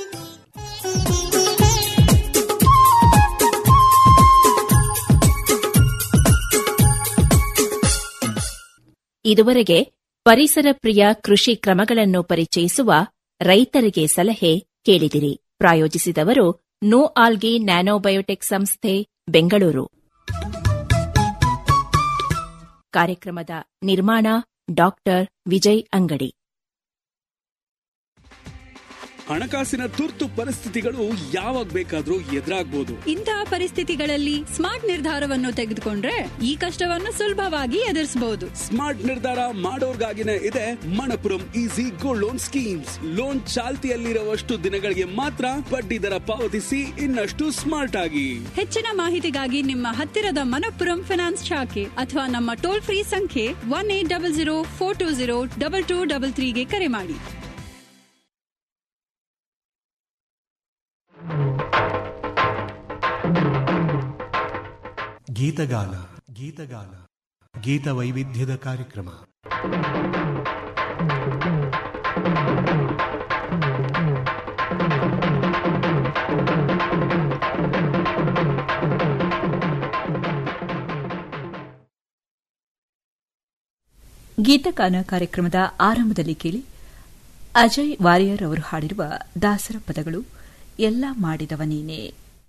ಇದುವರೆಗೆ ಪರಿಸರ ಪ್ರಿಯ ಕೃಷಿ ಕ್ರಮಗಳನ್ನು ಪರಿಚಯಿಸುವ ರೈತರಿಗೆ ಸಲಹೆ ಕೇಳಿದಿರಿ ಪ್ರಾಯೋಜಿಸಿದವರು ನೋ ಆಲ್ಗೆ ನ್ಯಾನೋಬಯೋಟೆಕ್ ಸಂಸ್ಥೆ ಬೆಂಗಳೂರು ಕಾರ್ಯಕ್ರಮದ ನಿರ್ಮಾಣ ಡಾಕ್ಟರ್ ವಿಜಯ್ ಅಂಗಡಿ ಹಣಕಾಸಿನ ತುರ್ತು ಪರಿಸ್ಥಿತಿಗಳು ಯಾವಾಗ ಬೇಕಾದ್ರೂ ಎದುರಾಗ್ಬೋದು ಇಂತಹ ಪರಿಸ್ಥಿತಿಗಳಲ್ಲಿ ಸ್ಮಾರ್ಟ್ ನಿರ್ಧಾರವನ್ನು ತೆಗೆದುಕೊಂಡ್ರೆ ಈ ಕಷ್ಟವನ್ನು ಸುಲಭವಾಗಿ ಎದುರಿಸಬಹುದು ಸ್ಮಾರ್ಟ್ ನಿರ್ಧಾರ ಮಾಡೋರ್ಗಾಗಿನೇ ಇದೆ Manappuram easy gold loan schemes loan ಚಾಲ್ತಿಯಲ್ಲಿರುವಷ್ಟು ದಿನಗಳಿಗೆ ಮಾತ್ರ ಬಡ್ಡಿ ದರ ಪಾವತಿಸಿ ಇನ್ನಷ್ಟು ಸ್ಮಾರ್ಟ್ ಆಗಿ ಹೆಚ್ಚಿನ ಮಾಹಿತಿಗಾಗಿ ನಿಮ್ಮ ಹತ್ತಿರದ ಮನಪ್ಪುರಂ ಫಿನಾನ್ಸ್ ಶಾಖೆ ಅಥವಾ ನಮ್ಮ ಟೋಲ್ ಫ್ರೀ ಸಂಖ್ಯೆ one eight double zero four two zero double two double ತ್ರೀಗೆ ಕರೆ ಮಾಡಿ ಗೀತಗಾನ ಗೀತಗಾನ ಗೀತ ವೈವಿಧ್ಯದ ಕಾರ್ಯಕ್ರಮ ಗೀತಗಾನ ಕಾರ್ಯಕ್ರಮದ ಆರಂಭದಲ್ಲಿ ಕೇಳಿ ಅಜಯ್ ವಾರಿಯರ್ ಅವರು ಹಾಡಿರುವ ದಾಸರ ಪದಗಳು ಎಲ್ಲ ಮಾಡಿದವ ನೀನೇ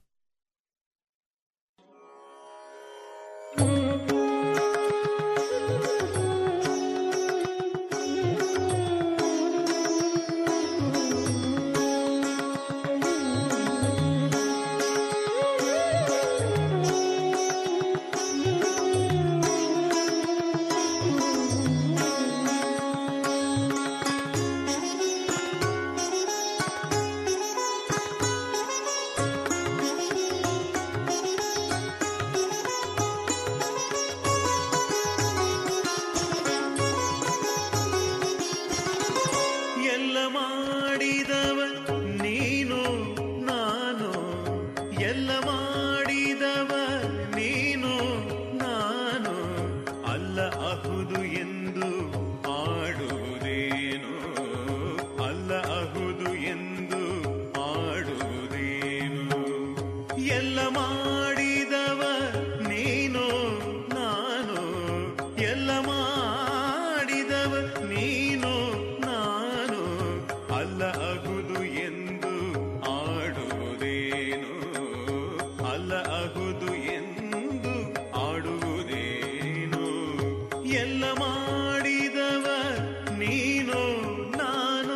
ಎಲ್ಲ ಮಾಡಿದವ ನೀನು ನಾನು ಎಲ್ಲ ಮಾಡಿದವ ನೀನು ನಾನು ಅಲ್ಲ ಅಹುದು ಎಂದು ಆಡುವುದೇನು ಅಲ್ಲ ಅಹುದು ಎಂದು ಆಡುವುದೇನು ಎಲ್ಲ ಮಾಡಿದವ ನೀನು ನಾನು ಎಲ್ಲ ಮಾಡಿದವ ನೀನು ನಾನು ಅಲ್ಲ ಅಗುದು ಎಂದು ಆಡುವುದೇನು ಅಲ್ಲ ಅಗುದು ಎಂದು ಆಡುವುದೇನು ಎಲ್ಲ ಮಾಡಿದವ ನೀನು ನಾನು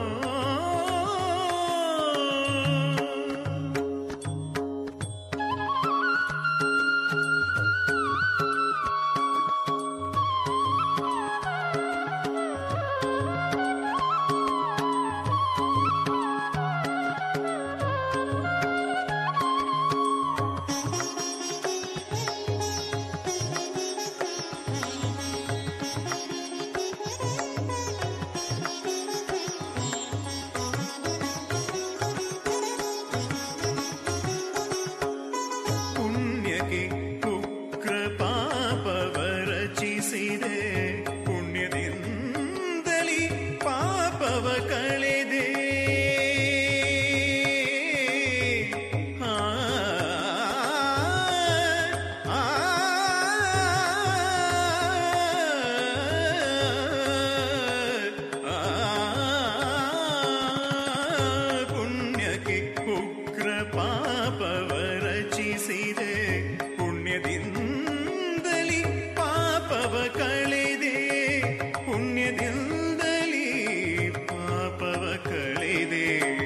ಪುಣ್ಯಕ್ಕೆ ಉಗ್ರ ಪಾಪವ ರಚಿಸಿದೆ ಪುಣ್ಯದಿಂದಲೇ ಪಾಪವ ಕಳೆದೆ ಆ, ಆ, ಆ, ಪುಣ್ಯಕ್ಕೆ ಉಗ್ರ ಪಾಪವ ರಚಿಸಿದೆ ಪುಣ್ಯದಿಂದಲೇ ಪಾಪವ ಕಳೆದೆ ಪುಣ್ಯದಿಂದಲೇ ಪಾಪವ ಕಳೆದೆ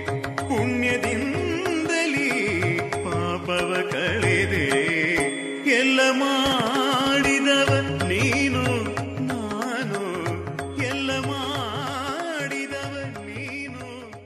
ಪುಣ್ಯದಿಂದಲೇ ಪಾಪವ ಕಳೆದೆ ಎಲ್ಲ ಮಾಡಿದವ ನೀನು ನಾನು ಎಲ್ಲ ಮಾಡಿದವ ನೀನು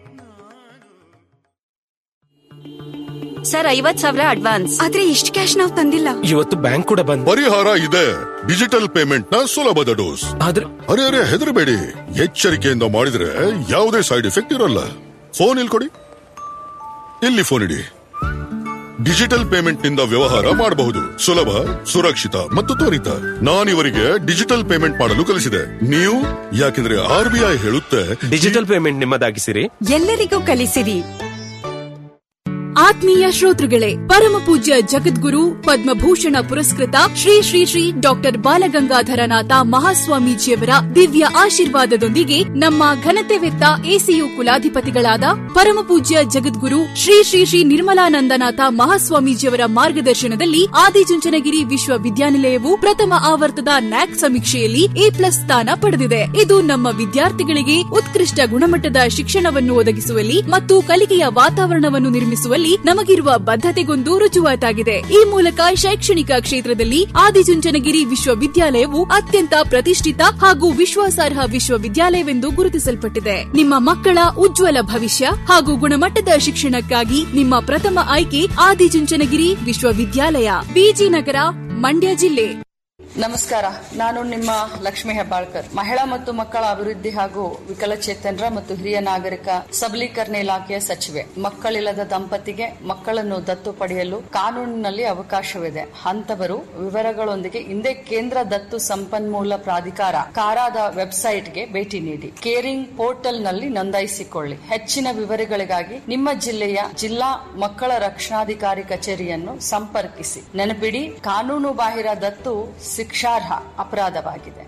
ಸರ್ ಐವತ್ ಸಾವಿರ ಅಡ್ವಾನ್ಸ್ ಆದ್ರೆ ಇಷ್ಟು ಕ್ಯಾಶ್ ನಾವು ತಂದಿಲ್ಲ ಇವತ್ತು ಬ್ಯಾಂಕ್ ಕೂಡ ಬಂದ್ ಪರಿಹಾರ ಇದೆ ಡಿಜಿಟಲ್ ಪೇಮೆಂಟ್ ನ ಸುಲಭದ ಡೋಸ್ ಆದ್ರೆ ಅರೆ ಅರೆ ಹೆದರಬೇಡಿ ಎಚ್ಚರಿಕೆಯಿಂದ ಮಾಡಿದ್ರೆ ಯಾವುದೇ ಸೈಡ್ ಎಫೆಕ್ಟ್ ಇರಲ್ಲ ಫೋನ್ ಇಲ್ಲಿ ಕೊಡಿ ಇಲ್ಲಿ ಫೋನ್ ಇಡಿ ಡಿಜಿಟಲ್ ಪೇಮೆಂಟ್ ನಿಂದ ವ್ಯವಹಾರ ಮಾಡಬಹುದು ಸುಲಭ ಸುರಕ್ಷಿತ ಮತ್ತು ತ್ವರಿತ ನಾನಿವರಿಗೆ ಡಿಜಿಟಲ್ ಪೇಮೆಂಟ್ ಮಾಡಲು ಕಲಿಸಿದೆ ನೀವು ಯಾಕೆಂದ್ರೆ ಆರ್ ಬಿ ಐ ಹೇಳುತ್ತೆ ಡಿಜಿಟಲ್ ಪೇಮೆಂಟ್ ನಿಮ್ಮದಾಗಿಸಿರಿ ಎಲ್ಲರಿಗೂ ಕಲಿಸಿರಿ ಆತ್ಮೀಯ ಶ್ರೋತೃಗಳೇ ಪರಮ ಪೂಜ್ಯ ಜಗದ್ಗುರು ಪದ್ಮಭೂಷಣ ಪುರಸ್ಕೃತ ಶ್ರೀ ಶ್ರೀ ಶ್ರೀ ಡಾಕ್ಟರ್ ಬಾಲಗಂಗಾಧರನಾಥ ಮಹಾಸ್ವಾಮೀಜಿಯವರ ದಿವ್ಯ ಆಶೀರ್ವಾದದೊಂದಿಗೆ ನಮ್ಮ ಘನತೆವೆತ್ತ ಎಸಿಯು ಕುಲಾಧಿಪತಿಗಳಾದ ಪರಮ ಪೂಜ್ಯ ಜಗದ್ಗುರು ಶ್ರೀ ಶ್ರೀ ಶ್ರೀ ನಿರ್ಮಲಾನಂದನಾಥ ಮಹಾಸ್ವಾಮೀಜಿಯವರ ಮಾರ್ಗದರ್ಶನದಲ್ಲಿ ಆದಿಚುಂಚನಗಿರಿ ವಿಶ್ವವಿದ್ಯಾನಿಲಯವು ಪ್ರಥಮ ಆವರ್ತದ ನ್ಯಾಕ್ ಸಮೀಕ್ಷೆಯಲ್ಲಿ ಎ ಪ್ಲಸ್ ಸ್ಥಾನ ಪಡೆದಿದೆ ಇದು ನಮ್ಮ ವಿದ್ಯಾರ್ಥಿಗಳಿಗೆ ಉತ್ಕೃಷ್ಟ ಗುಣಮಟ್ಟದ ಶಿಕ್ಷಣವನ್ನು ಒದಗಿಸುವಲ್ಲಿ ಮತ್ತು ಕಲಿಕೆಯ ವಾತಾವರಣವನ್ನು ನಿರ್ಮಿಸುವಲ್ಲಿ ನಮಗಿರುವ ಬದ್ಧತೆಗೊಂದು ರುಜುವಾತಾಗಿದೆ ಈ ಮೂಲಕ ಶೈಕ್ಷಣಿಕ ಕ್ಷೇತ್ರದಲ್ಲಿ ಆದಿಚುಂಚನಗಿರಿ ವಿಶ್ವವಿದ್ಯಾಲಯವು ಅತ್ಯಂತ ಪ್ರತಿಷ್ಠಿತ ಹಾಗೂ ವಿಶ್ವಾಸಾರ್ಹ ವಿಶ್ವವಿದ್ಯಾಲಯವೆಂದು ಗುರುತಿಸಲ್ಪಟ್ಟಿದೆ ನಿಮ್ಮ ಮಕ್ಕಳ ಉಜ್ವಲ ಭವಿಷ್ಯ ಹಾಗೂ ಗುಣಮಟ್ಟದ ಶಿಕ್ಷಣಕ್ಕಾಗಿ ನಿಮ್ಮ ಪ್ರಥಮ ಆಯ್ಕೆ ಆದಿಚುಂಚನಗಿರಿ ವಿಶ್ವವಿದ್ಯಾಲಯ ಬಿಜಿ ನಗರ ಮಂಡ್ಯ ಜಿಲ್ಲೆ ನಮಸ್ಕಾರ ನಾನು ನಿಮ್ಮ ಲಕ್ಷ್ಮಿ ಹೆಬ್ಬಾಳ್ಕರ್ ಮಹಿಳಾ ಮತ್ತು ಮಕ್ಕಳ ಅಭಿವೃದ್ಧಿ ಹಾಗೂ ವಿಕಲಚೇತನರ ಮತ್ತು ಹಿರಿಯ ನಾಗರಿಕ ಸಬಲೀಕರಣ ಇಲಾಖೆಯ ಸಚಿವೆ ಮಕ್ಕಳಿಲ್ಲದ ದಂಪತಿಗೆ ಮಕ್ಕಳನ್ನು ದತ್ತು ಪಡೆಯಲು ಕಾನೂನಿನಲ್ಲಿ ಅವಕಾಶವಿದೆ ಅಂತವರು ವಿವರಗಳೊಂದಿಗೆ ಹಿಂದೆ ಕೇಂದ್ರ ದತ್ತು ಸಂಪನ್ಮೂಲ ಪ್ರಾಧಿಕಾರ ಕಾರಾದ ವೆಬ್ಸೈಟ್ಗೆ ಭೇಟಿ ನೀಡಿ ಕೇರಿಂಗ್ ಪೋರ್ಟಲ್ನಲ್ಲಿ ನೋಂದಾಯಿಸಿಕೊಳ್ಳಿ ಹೆಚ್ಚಿನ ವಿವರಗಳಿಗಾಗಿ ನಿಮ್ಮ ಜಿಲ್ಲೆಯ ಜಿಲ್ಲಾ ಮಕ್ಕಳ ರಕ್ಷಣಾಧಿಕಾರಿ ಕಚೇರಿಯನ್ನು ಸಂಪರ್ಕಿಸಿ ನೆನಪಿಡಿ ಕಾನೂನು ಬಾಹಿರ ದತ್ತು ಶಿಕ್ಷಾರ್ಹ ಅಪರಾಧವಾಗಿದೆ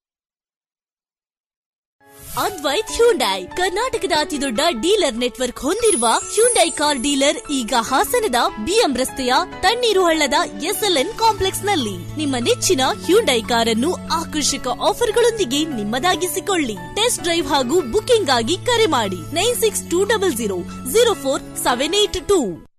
ಅದ್ವೈತ್ ಹ್ಯುಂಡೈ ಕರ್ನಾಟಕದ ಅತಿದೊಡ್ಡ ಡೀಲರ್ ನೆಟ್ವರ್ಕ್ ಹೊಂದಿರುವ ಹ್ಯುಂಡೈ ಕಾರ್ ಡೀಲರ್ ಈಗ ಹಾಸನದ ಬಿಎಂ ರಸ್ತೆಯ ತಣ್ಣೀರು ಹಳ್ಳದ ಎಸ್ಎಲ್ಎನ್ ಕಾಂಪ್ಲೆಕ್ಸ್ ನಲ್ಲಿ ನಿಮ್ಮ ನೆಚ್ಚಿನ ಹ್ಯುಂಡೈ ಕಾರನ್ನು ಆಕರ್ಷಕ ಆಫರ್ಗಳೊಂದಿಗೆ ನಿಮ್ಮದಾಗಿಸಿಕೊಳ್ಳಿ ಟೆಸ್ಟ್ ಡ್ರೈವ್ ಹಾಗೂ ಬುಕಿಂಗ್ ಆಗಿ ಕರೆ ಮಾಡಿ nine six two double zero zero four seven eight two